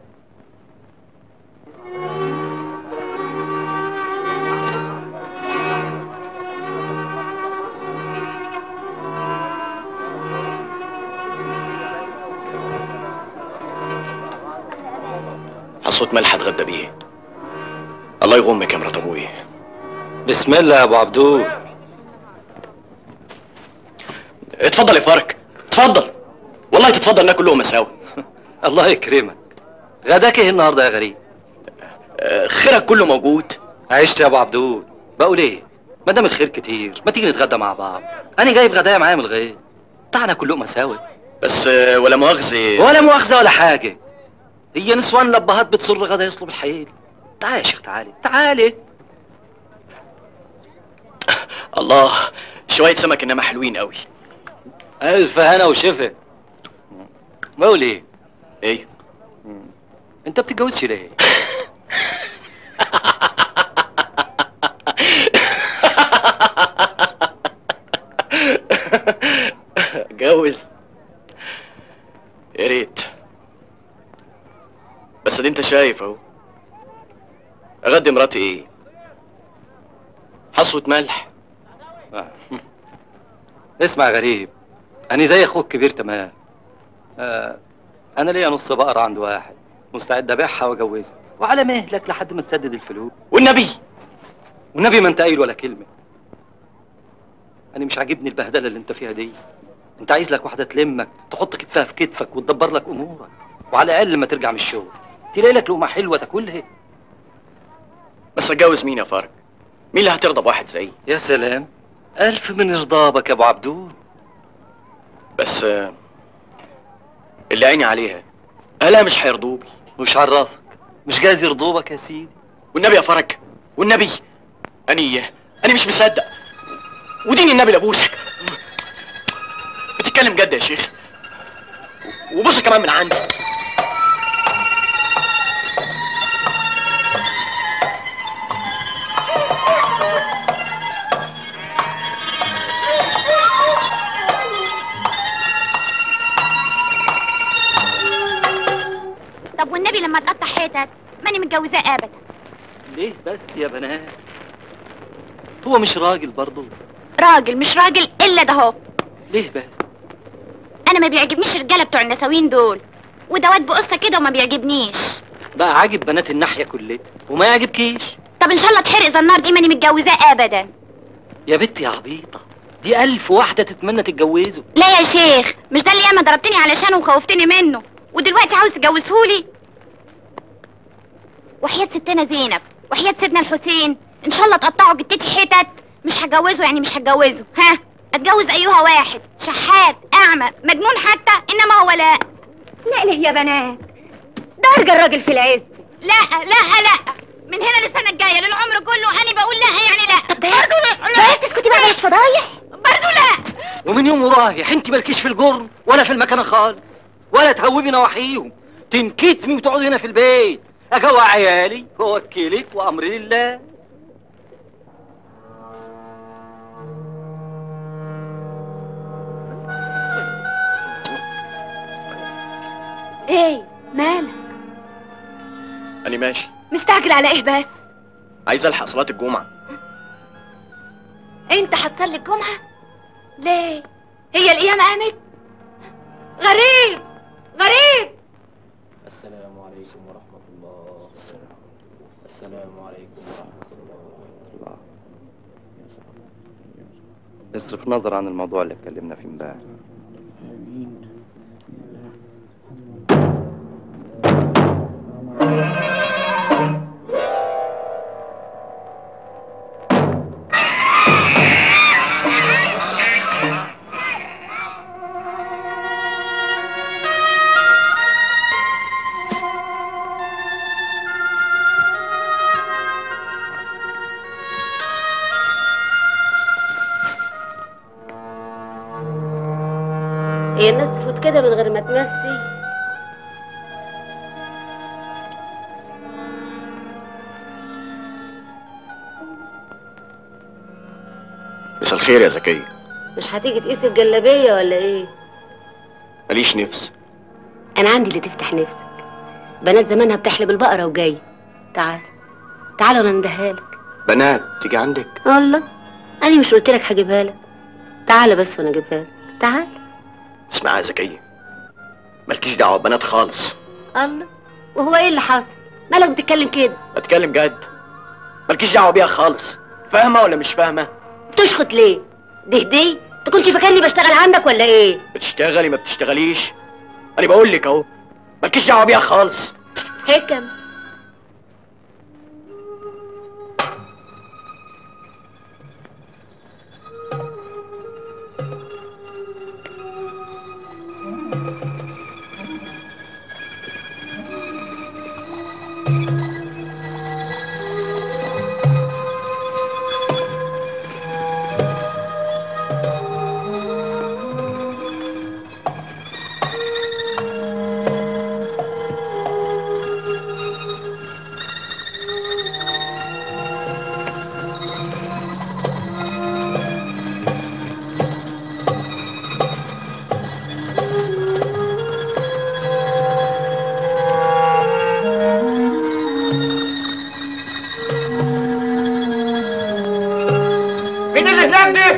حصوت ملح اتغدى بيه الله يغمك يا مرات ابوي بسم الله يا ابو عبدول اتفضل يا فارك اتفضل والله تتفضل ناكل لقمه سوا الله يكرمك غداك ايه النهارده يا غريب آه، خيرك كله موجود عشت يا ابو عبدول بقول ايه ما دام الخير كتير ما تيجي نتغدى مع بعض انا جايب غدايا معايا من الغيط تعال ناكل لقمه سوا بس آه، ولا مؤاخذه ولا مؤاخذه ولا حاجه هي نسوان لبهات بتصر غدا يصلب الحيل تعال يا شيخ تعالي تعالي الله شويه سمك انما حلوين قوي الف هنا وشفا بقول ايه ايه انت بتتجوزش ليه اتجوز يا ريت بس دي انت شايف اهو اغدي مراتي ايه حصوة ملح اسمع يا غريب انا زي اخوك كبير تمام آه انا ليا نص بقرة عند واحد مستعد ابيعها واجوزها وعلى مهلك لحد ما تسدد الفلوس والنبي والنبي ما انت قايل ولا كلمه انا مش عاجبني البهدله اللي انت فيها دي انت عايز لك واحده تلمك تحط كتفها في كتفك وتدبر لك امورك وعلى الاقل لما ترجع من الشغل تلاقي لك لقمه حلوه تاكلها بس اتجوز مين يا فارق مين اللي هترضى بواحد زيي يا سلام الف من رضابك يا ابو عبدول بس آه، اللي عيني عليها اهلها مش هيرضوبي مش عرفك مش جايز يرضوبك يا سيدي والنبي يا فرج والنبي اني انا مش مصدق ودين النبي لابوسك بتتكلم جد يا شيخ وبص كمان من عندي طب والنبي لما تقطع حتت ماني متجوزاه ابدا ليه بس يا بنات هو مش راجل برضه راجل مش راجل الا ده هو ليه بس انا ما بيعجبنيش الرجاله بتوع النساوين دول وده واد بقصه كده وما بيعجبنيش بقى عاجب بنات الناحيه كلها وما يعجبكيش طب ان شاء الله تحرق زنار دي ماني متجوزاه ابدا يا بنت يا عبيطه دي ألف واحدة تتمنى تتجوزه لا يا شيخ مش ده اللي ياما ضربتني علشانه وخوفتني منه ودلوقتي عاوز تجوزهولي وحياة ستنا زينب وحياة سيدنا الحسين ان شاء الله تقطعوا جتتي حتت مش هتجوزه يعني مش هتجوزه ها اتجوز ايها واحد شحات اعمى مجنون حتى انما هو لا لا ليه يا بنات درجة الراجل في العز لا لا لا من هنا للسنه الجايه للعمر كله انا بقول لا يعني لا طب برضه لا لا تسكتي بقى مش فضايح برضه لا ومن يوم ورايح انت مالكيش في الجرم ولا في المكان خالص ولا تهوبي نواحيهم تنكتمي وتقعدي هنا في البيت اجوع عيالي واوكلك وامري لله ايه مالك انا ماشي مستعجل على ايه بس عايز الحق صلاه الجمعه انت هتصلي الجمعة ليه هي الايام قامت غريب غريب السلام عليكم ورحمة الله السلام عليكم ورحمة الله اصرف نظر عن الموضوع اللي اتكلمنا فيه امبارح هي الناس تفوت كده من غير ما تمسي مساء الخير يا زكيه مش هتيجي تقيس الجلابية ولا ايه ماليش نفس انا عندي اللي تفتح نفسك بنات زمانها بتحلب البقرة وجاي تعال تعال وانا ندهالك بنات تيجي عندك الله انا مش قلت لك هجيبها لك تعال بس وانا اجيبها لك تعال اسمعي يا زكيه مالكيش دعوه ببنات خالص الله وهو ايه اللي حصل مالك بتتكلم كده بتكلم جد مالكيش دعوه بيها خالص فاهمه ولا مش فاهمه تشخط ليه دي هدي تكونش فاكرني بشتغل عندك ولا ايه بتشتغلي ما بتشتغليش انا بقول لك اهو مالكيش دعوه بيها خالص حكم مين اللي هناك دي؟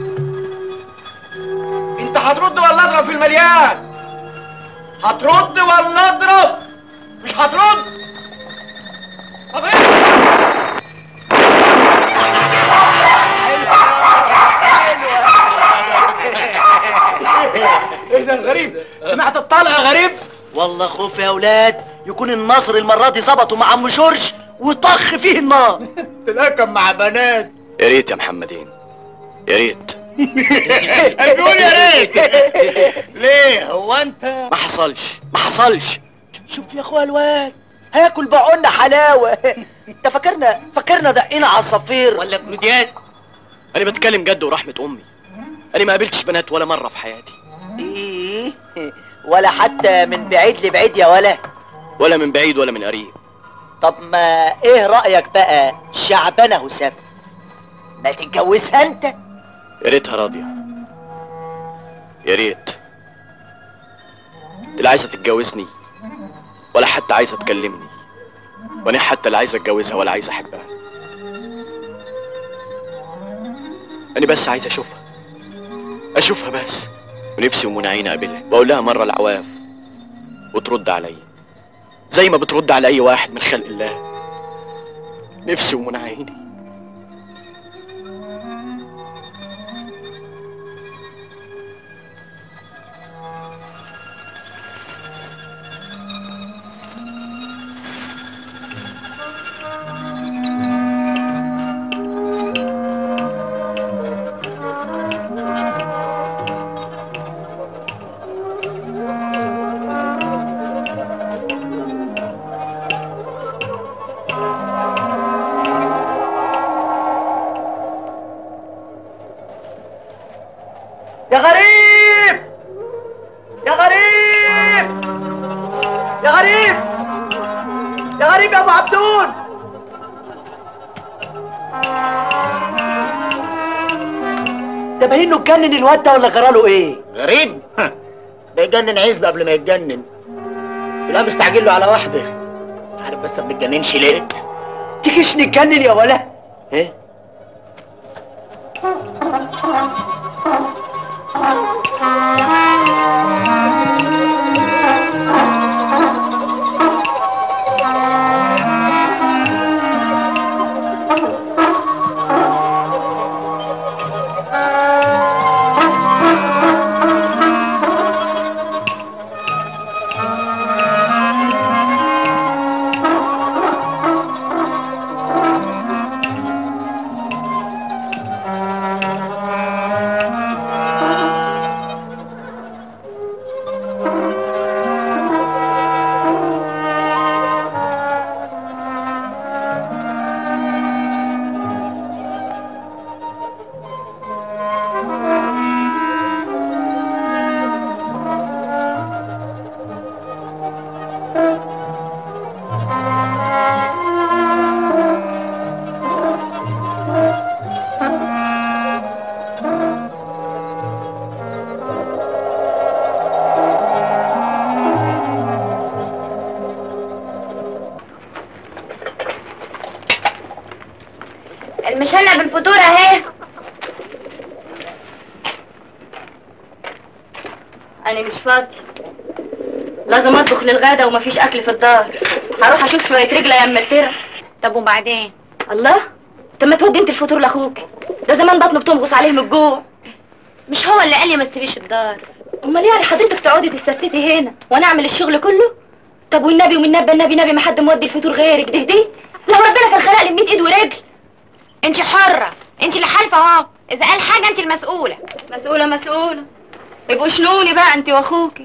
انت هترد ولا اضرب في المليان؟ هترد ولا اضرب؟ مش هترد؟ طب ايه؟ ايه ده غريب سمعت الطلقه غريب والله خوف يا اولاد يكون النصر المره دي ظبطوا مع ام جورج وطخ فيه النار تلاقم مع بنات يا ريت يا محمدين يا ريت بيقول يا ريت ليه هو انت ما حصلش ما حصلش شوف يا اخويا الواد هياكل بعنا حلاوه انت فاكرنا فاكرنا دقينا عصافير ولا كروديات انا بتكلم جد ورحمه امي انا ما قابلتش بنات ولا مره في حياتي ايه ولا حتى من بعيد لبعيد يا ولا ولا من بعيد ولا من قريب طب ما ايه رايك بقى شعبنا وسام ما تتجوزها انت يا ريتها راضيه يا ريت دي لا عايزه تتجوزني ولا حتى عايزه تكلمني وانا حتى لا عايز اتجوزها ولا عايز احبها انا بس عايز اشوفها اشوفها بس ونفسي ومن عيني اقابلها واقول لها مره العواف وترد عليا زي ما بترد على اي واحد من خلق الله نفسي ومن عيني يا غريب يا غريب يا غريب يا غريب يا ابو عبدون ده باين انه اتجنن الواد ده ولا جراله ايه؟ غريب ده يجنن عزب قبل ما يتجنن لا مستعجل له على واحده عارف بس ما بتجننش ليه تيجيش نتجنن يا ولا ايه المشنة بالفطور اهي انا مش فاضي لازم اطبخ للغدا ومفيش اكل في الدار هروح اشوف شويه رجله يا مترة طب وبعدين الله طب ما تودي انت الفطور لاخوك ده زمان بطنه بتنغص عليه من الجوع مش هو اللي قال لي ما تسيبيش الدار امال يعني حضرتك تقعدي تستتي هنا وانا اعمل الشغل كله طب والنبي ومن نبى النبي نبي ما حد مودي الفطور غيرك ده دي لو ربنا كان خلق لي 100 ايد ورجل انت حرة انت اللي حالفة اهو اذا قال حاجة انت المسؤولة مسؤولة مسؤولة يبقوا شنوني بقى انت واخوكي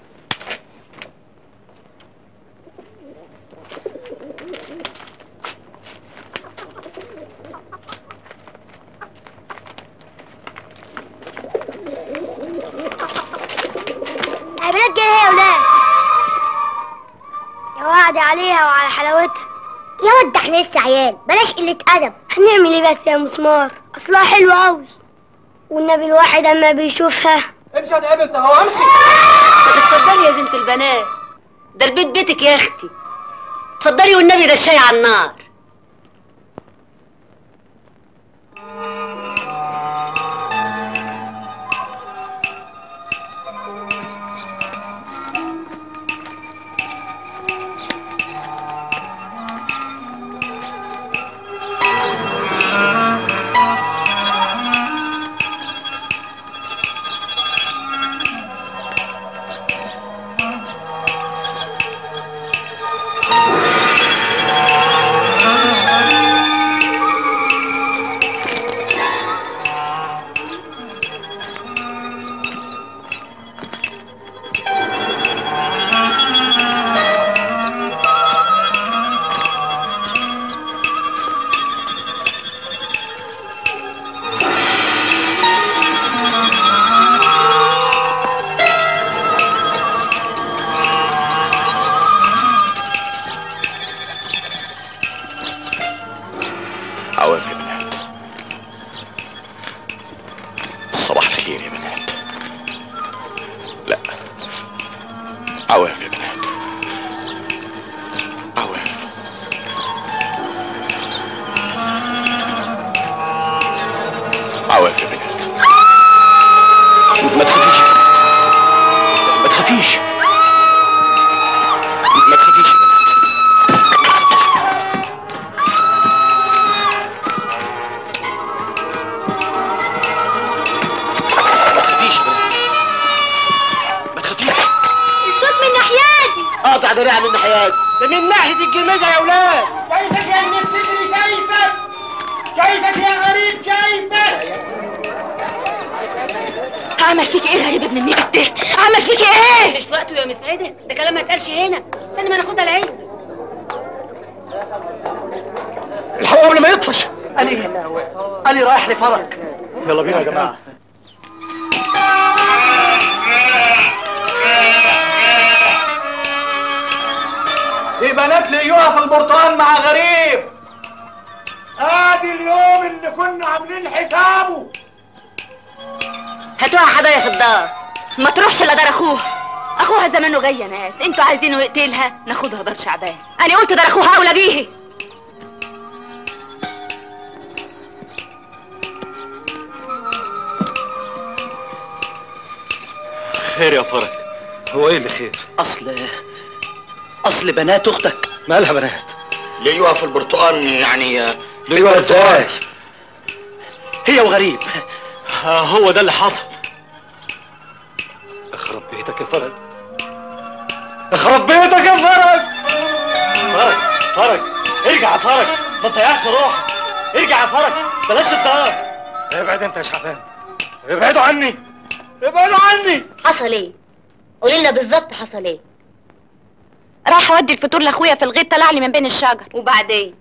عبرات جايه يا ولاد يا وعد عليها وعلى حلاوتها يا ود احنا لسه عيال بلاش قلة أدب هنعمل ايه بس يا مسمار أصلها حلوة أوي والنبي الواحد أما بيشوفها امشي انا قابلت اهو امشي اتفضلي يا بنت البنات ده البيت بيتك يا اختي اتفضلي والنبي ده الشاي على النار عواف يا بنات صباح الخير يا بنات لا عواف يا بنات عواف عواف يا بنات ما تخافيش يا بنات ما تخافيش ما تخافيش يا بنات ما تخافيش يا بنات ما تخافيش الصوت من ناحيتي قاطع دراع من ناحيات ده من ناحية الجميزة يا ولاد كيفك يا ابن السجن كيفك كيفك يا غريب كيفك عمل فيك ايه غريب ابن النيل ده عمل فيك ايه مش وقته يا مسعدة ده كلام ما يتقالش هنا استنى ما ناخدها العين الحقوا قبل ما يطفش انا انا رايح لفرج يلا بينا يا جماعة اللي يقف البرتقال مع غريب ادي اليوم اللي كنا عاملين حسابه هاتوها هدايا في الدار ما تروحش الا دار اخوها اخوها زمانه جاي يا ناس انتوا عايزينه يقتلها ناخدها دار شعبان انا قلت دار اخوها اولى بيه خير يا فرج هو ايه اللي خير اصل اصل بنات اختك مالها بنات اللي يقف البرتقال يعني ليه ازاي هي وغريب هو ده اللي حصل اخرب بيتك يا فرج اخرب بيتك يا فرج فرج فرج ارجع يا فرج ما تضيعش روحك ارجع يا فرج بلاش الدار ابعد انت يا شعبان ابعدوا عني ابعدوا عني حصل ايه قولي لنا بالظبط حصل ايه راح اودي الفطور لاخويا في الغيط طلع لي من بين الشجر وبعدين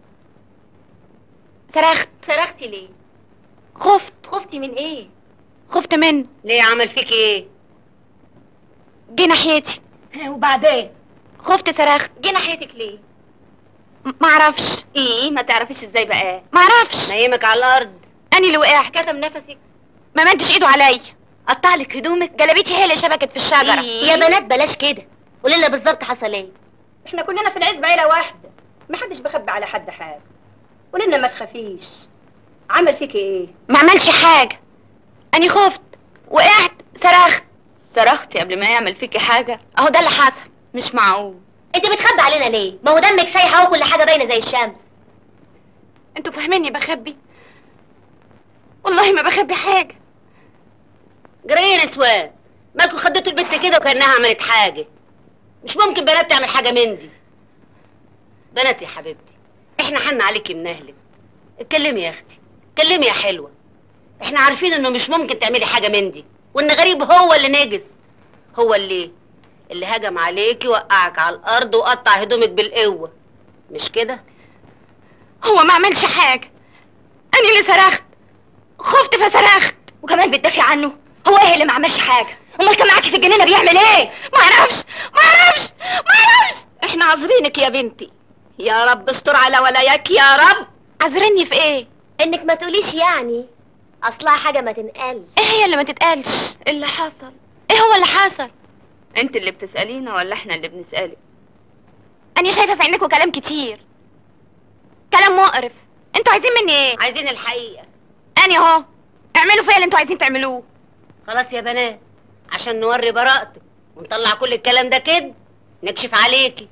صرخت صرختي ليه خفت خفتي من ايه خفت منه ليه عمل فيك ايه جه ناحيتي وبعدين خفت صرخت جه ناحيتك ليه م- معرفش ايه ما تعرفيش ازاي بقى معرفش نايمك على الارض اني اللي وقعت كتم نفسك ما مدش ايده عليا قطع لك هدومك جلابيتي هي اللي شبكت في الشجره يا بنات بلاش كده قولي لنا بالظبط حصل ايه احنا كلنا في العزبة عيلة واحدة محدش بخبي على حد حاجة قولنا ما تخافيش عمل فيك ايه ما عملش حاجه اني خفت وقعت صرخت صرختي قبل ما يعمل فيكي حاجه اهو ده اللي حصل مش معقول انت بتخبي علينا ليه ما هو دمك سايح اهو كل حاجه باينه زي الشمس انتوا فاهميني بخبي والله ما بخبي حاجه جري يا نسوان مالكوا خدتوا البت كده وكانها عملت حاجة مش ممكن بنات تعمل حاجة من دي بنات يا حبيبتي احنا حن عليكي من اهلك اتكلمي يا اختي اتكلمي يا حلوة احنا عارفين انه مش ممكن تعملي حاجة من دي وان غريب هو اللي نجس هو اللي اللي هجم عليكي وقعك على الارض وقطع هدومك بالقوة مش كده هو ما عملش حاجه اني اللي صرخت خفت فصرخت وكمان بتدافع عنه هو ايه اللي ما عملش حاجه امال كان معاكي في الجنينه بيعمل ايه ما اعرفش ما اعرفش ما اعرفش احنا عذرينك يا بنتي يا رب استر على ولاياك يا رب عذرني في ايه انك ما تقوليش يعني اصلها حاجه ما تنقلش ايه هي اللي ما تتقالش اللي حصل ايه هو اللي حصل انت اللي بتسالينا ولا احنا اللي بنسالك انا شايفه في عينكوا كلام كتير كلام مقرف انتوا عايزين مني ايه عايزين الحقيقة اني اهو اعملوا فيا اللي انتوا عايزين تعملوه خلاص يا بنات عشان نوري براءتك ونطلع كل الكلام ده كده نكشف عليكي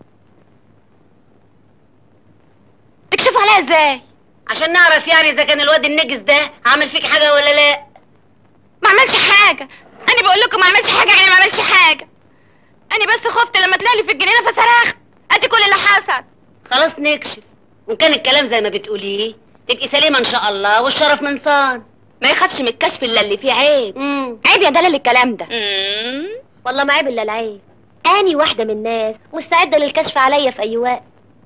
تكشفوا عليا ازاي عشان نعرف يعني اذا كان الواد النجس ده عامل فيك حاجه ولا لا ما عملش حاجه انا بقول لكم ما عملش حاجه يعني ما عملش حاجه انا بس خفت لما طلع لي في الجنينه فصرخت ادي كل اللي حصل خلاص نكشف وان كان الكلام زي ما بتقوليه تبقي سليمه ان شاء الله والشرف من صان ما يخافش من الكشف الا اللي فيه عيب عيب يا دلال الكلام ده والله ما عيب الا العيب اني واحده من الناس مستعده للكشف عليا في اي وقت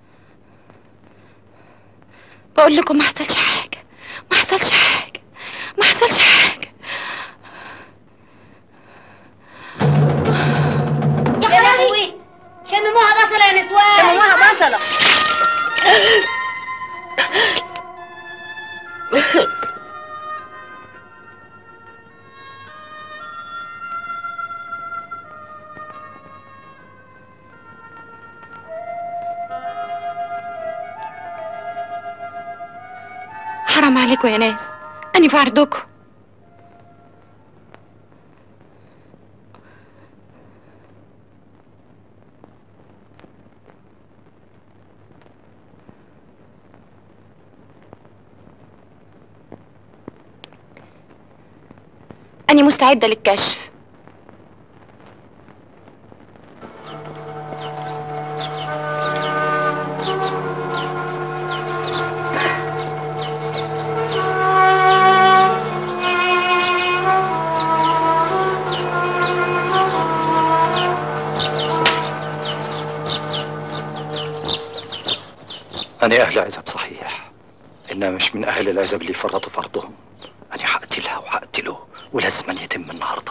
بقول لكم ما حصلش حاجه ما حصلش حاجه ما حصلش حاجه يا لهوي شمموها بصله يا نسوان شمموها بصله حرام عليكم يا ناس أنا في عرضكم أنا مستعدة للكشف أنا أهل عزب صحيح إنها مش من أهل العزب اللي فرطوا في أرضهم أنا حقتلها وحقتله ولازم يتم النهاردة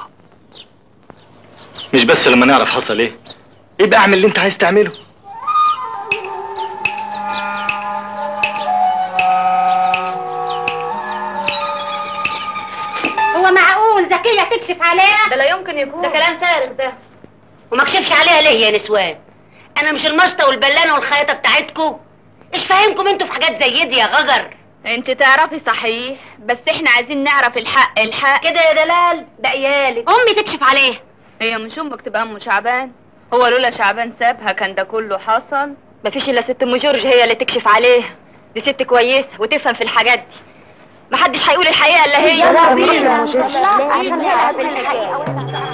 مش بس لما نعرف حصل ايه يبقى اعمل اللي انت عايز تعمله هتكشف عليها ده لا يمكن يكون ده كلام فارغ ده وما كشفش عليها ليه يا نسوان انا مش المشطه والبلانه والخياطه بتاعتكم ايش فاهمكم انتوا في حاجات زي دي يا غجر انت تعرفي صحيح بس احنا عايزين نعرف الحق الحق كده يا دلال ده عيالك امي تكشف عليها هي مش امك تبقى ام شعبان هو لولا شعبان سابها كان ده كله حصل مفيش الا ست ام جورج هي اللي تكشف عليها دي ست كويسه وتفهم في الحاجات دي محدش هيقول الحقيقه الا هي يلا بينا. عشان نعرف الحقيقه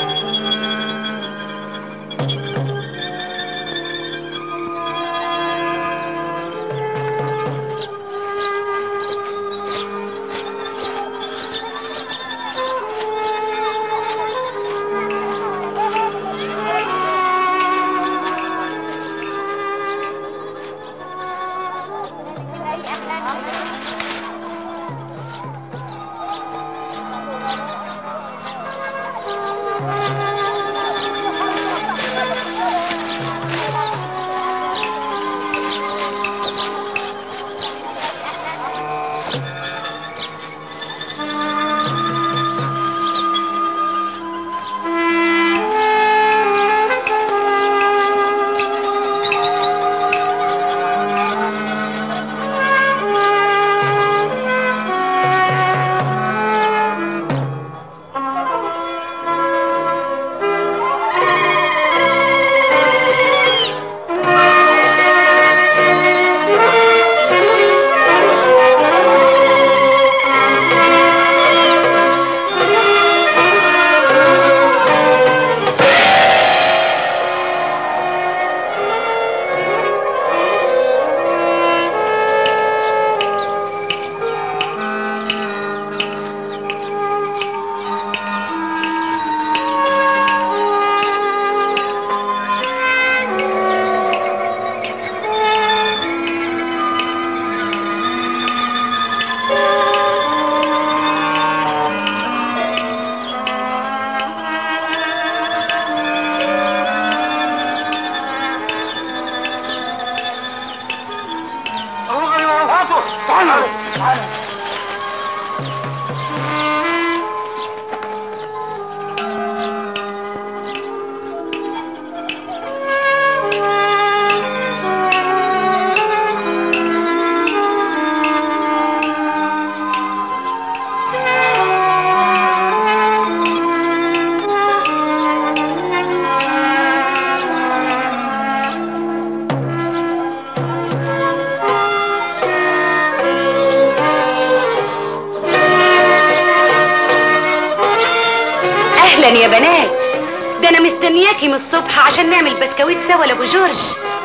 اهلا يا بنات ده انا مستنياكي من الصبح عشان نعمل بسكويت سوا لابو جورج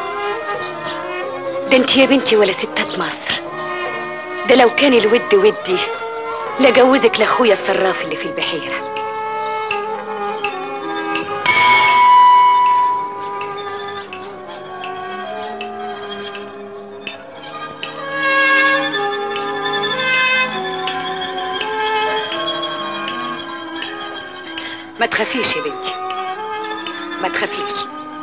ده انت يا بنتي ولا ستات مصر ده لو كان الود ودي لجوزك لاخويا الصراف اللي في البحيره ما تخافيش يا بنتي ما تخافيش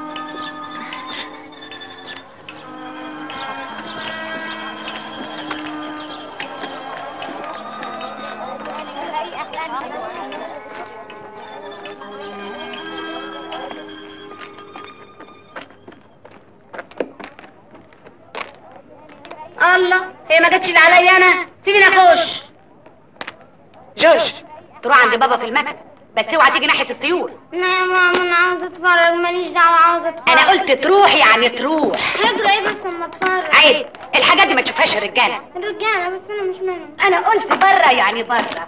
الله هي ما جاتش اللي عليا انا سيبيني اخش جورج تروح عند بابا في المكتب بس اوعى تيجي ناحيه الطيور لا يا ماما انا عاوزه اتفرج ماليش دعوه عاوزه اتفرج انا قلت تروح يعني تروح هجري ايه بس اما اتفرج عيب الحاجات دي ما تشوفهاش الرجاله الرجاله بس انا مش منهم انا قلت بره يعني بره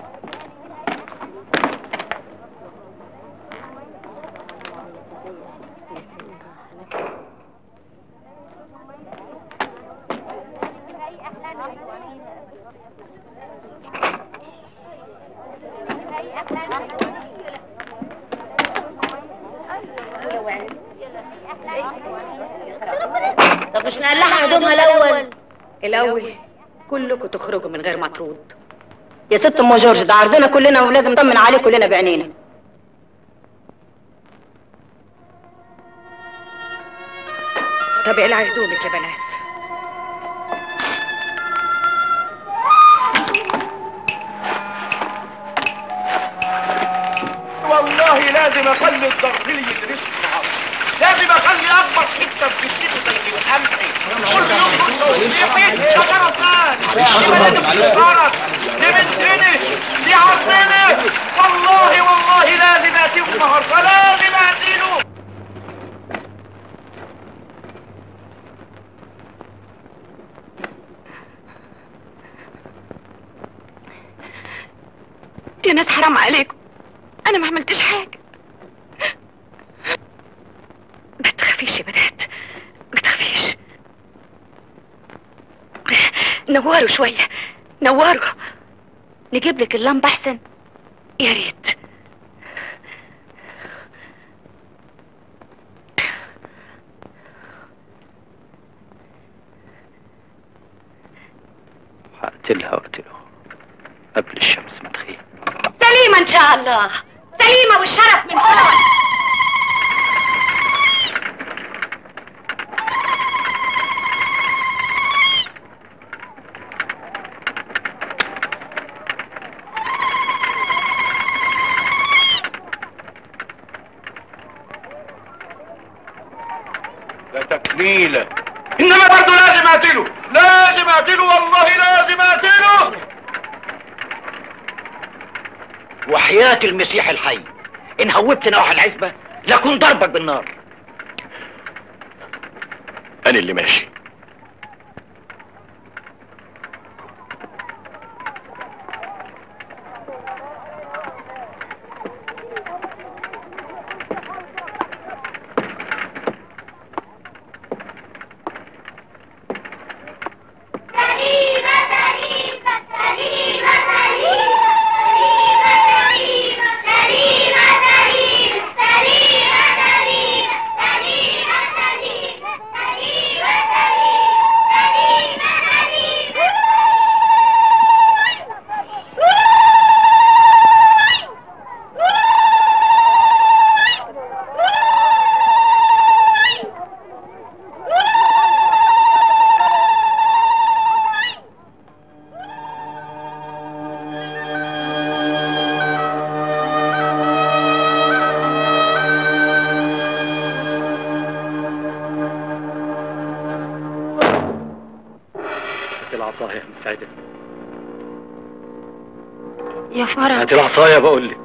طب مش نقلعها هدومها الاول الاول كلكم تخرجوا من غير مطرود يا ست ام جورج ده عرضنا كلنا ولازم نطمن عليه كلنا بعينينا طب اقلعي هدومك يا بنات والله لازم اخلي الضغطلي اللي مش معاه لازم اخلي اكبر حته في السيخ زي القمحي كل يوم فرصه وصيحي يا ترى فلان دي بنت فرس دي بنتنا دي عرضنا والله والله لازم اتيه النهارده لازم اتيه يا ناس حرام عليكم انا ما عملتش حاجه ما تخافيش يا بنات ما تخافيش نوروا شويه نوروا نجيب لك اللمبة احسن يا ريت هقتلها واقتله قبل الشمس ما تغيب سليمه ان شاء الله سليمه والشرف من فوق ده تكميلة انما برضه لازم اقتله لازم اقتله والله لازم اقتله وحياة المسيح الحي إن هوبت نواحي العزبة لكن ضربك بالنار انا اللي ماشي هات العصاية يا مساعدة يا فرج هات العصاية بقول لك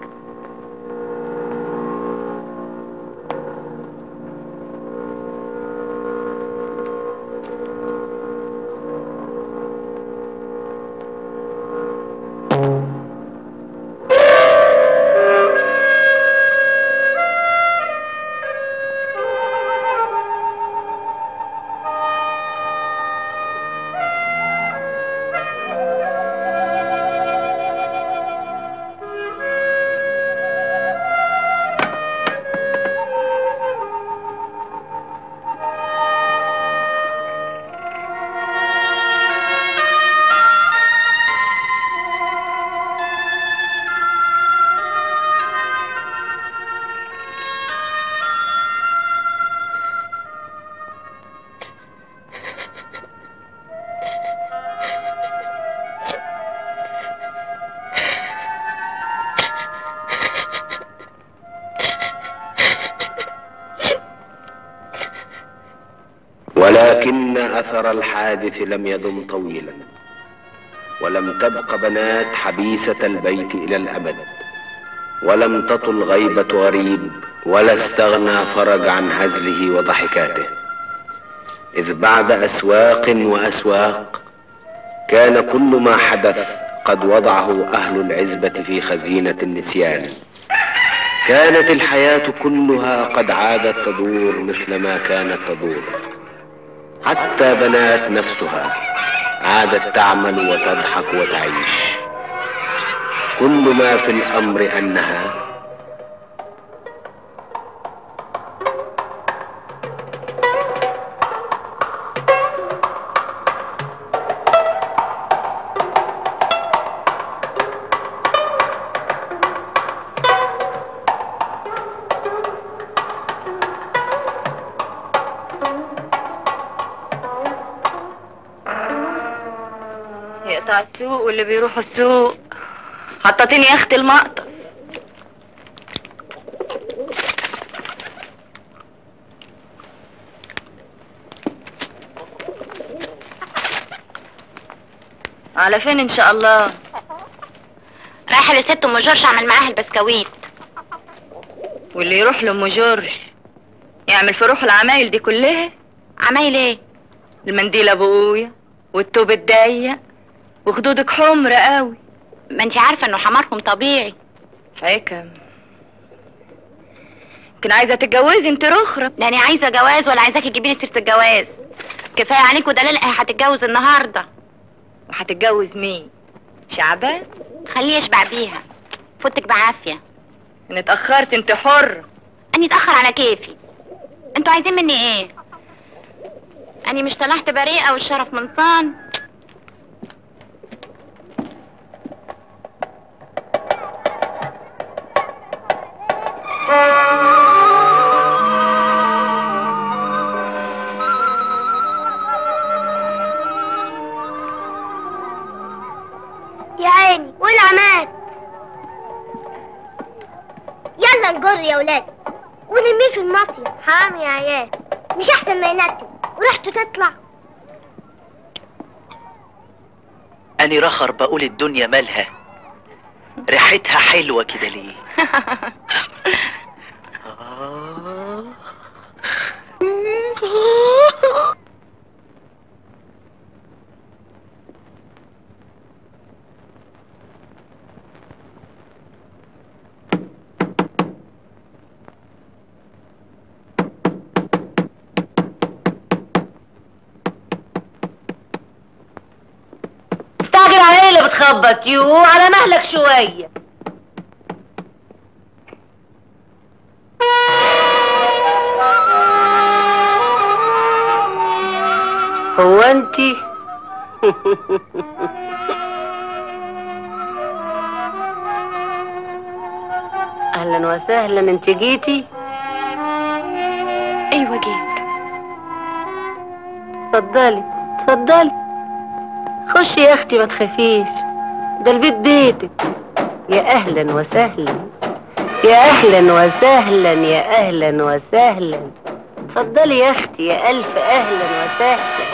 ولكن أثر الحادث لم يدم طويلا ولم تبق بنات حبيسة البيت إلى الأبد ولم تطل غيبة غريب ولا استغنى فرج عن هزله وضحكاته إذ بعد أسواق وأسواق كان كل ما حدث قد وضعه أهل العزبة في خزينة النسيان كانت الحياة كلها قد عادت تدور مثل ما كانت تدور حتى بنات نفسها عادت تعمل وتضحك وتعيش كل ما في الامر انها يقطع السوق واللي بيروحوا السوق حطتني يا اختي المقطع على فين ان شاء الله رايحه لست ام جورج اعمل معاها البسكويت واللي يروح لام جورج يعمل في روح العمايل دي كلها عمايل ايه المنديل ابويا والتوب الضيق وخدودك حمر قوي ما انت عارفه انه حمارهم طبيعي حكم كان عايزه تتجوزي انت رخرة لا انا عايزه جواز ولا عايزاكي تجيبي لي سيره الجواز كفايه عليك ودلال اهي هتتجوز النهارده وهتتجوز مين شعبان خليه يشبع بيها فوتك بعافيه ان اتاخرت انت حر اني اتاخر على كيفي انتوا عايزين مني ايه اني مش طلعت بريئه والشرف منصان يا عيني والعماد يلا نجر يا ولاد ونرميه في المصيف حرام يا عيال مش احسن ما ينتن وريحته تطلع أني رخر بقول الدنيا مالها ريحتها حلوة كده ليه استعجل على ايه اللي بتخبط يو على مهلك شويه هو انتي اهلا وسهلا انت جيتي ايوه جيت اتفضلي اتفضلي خشي يا اختي ما تخافيش ده البيت بيتك يا اهلا وسهلا يا اهلا وسهلا يا اهلا وسهلا اتفضلي يا اختي يا الف اهلا وسهلا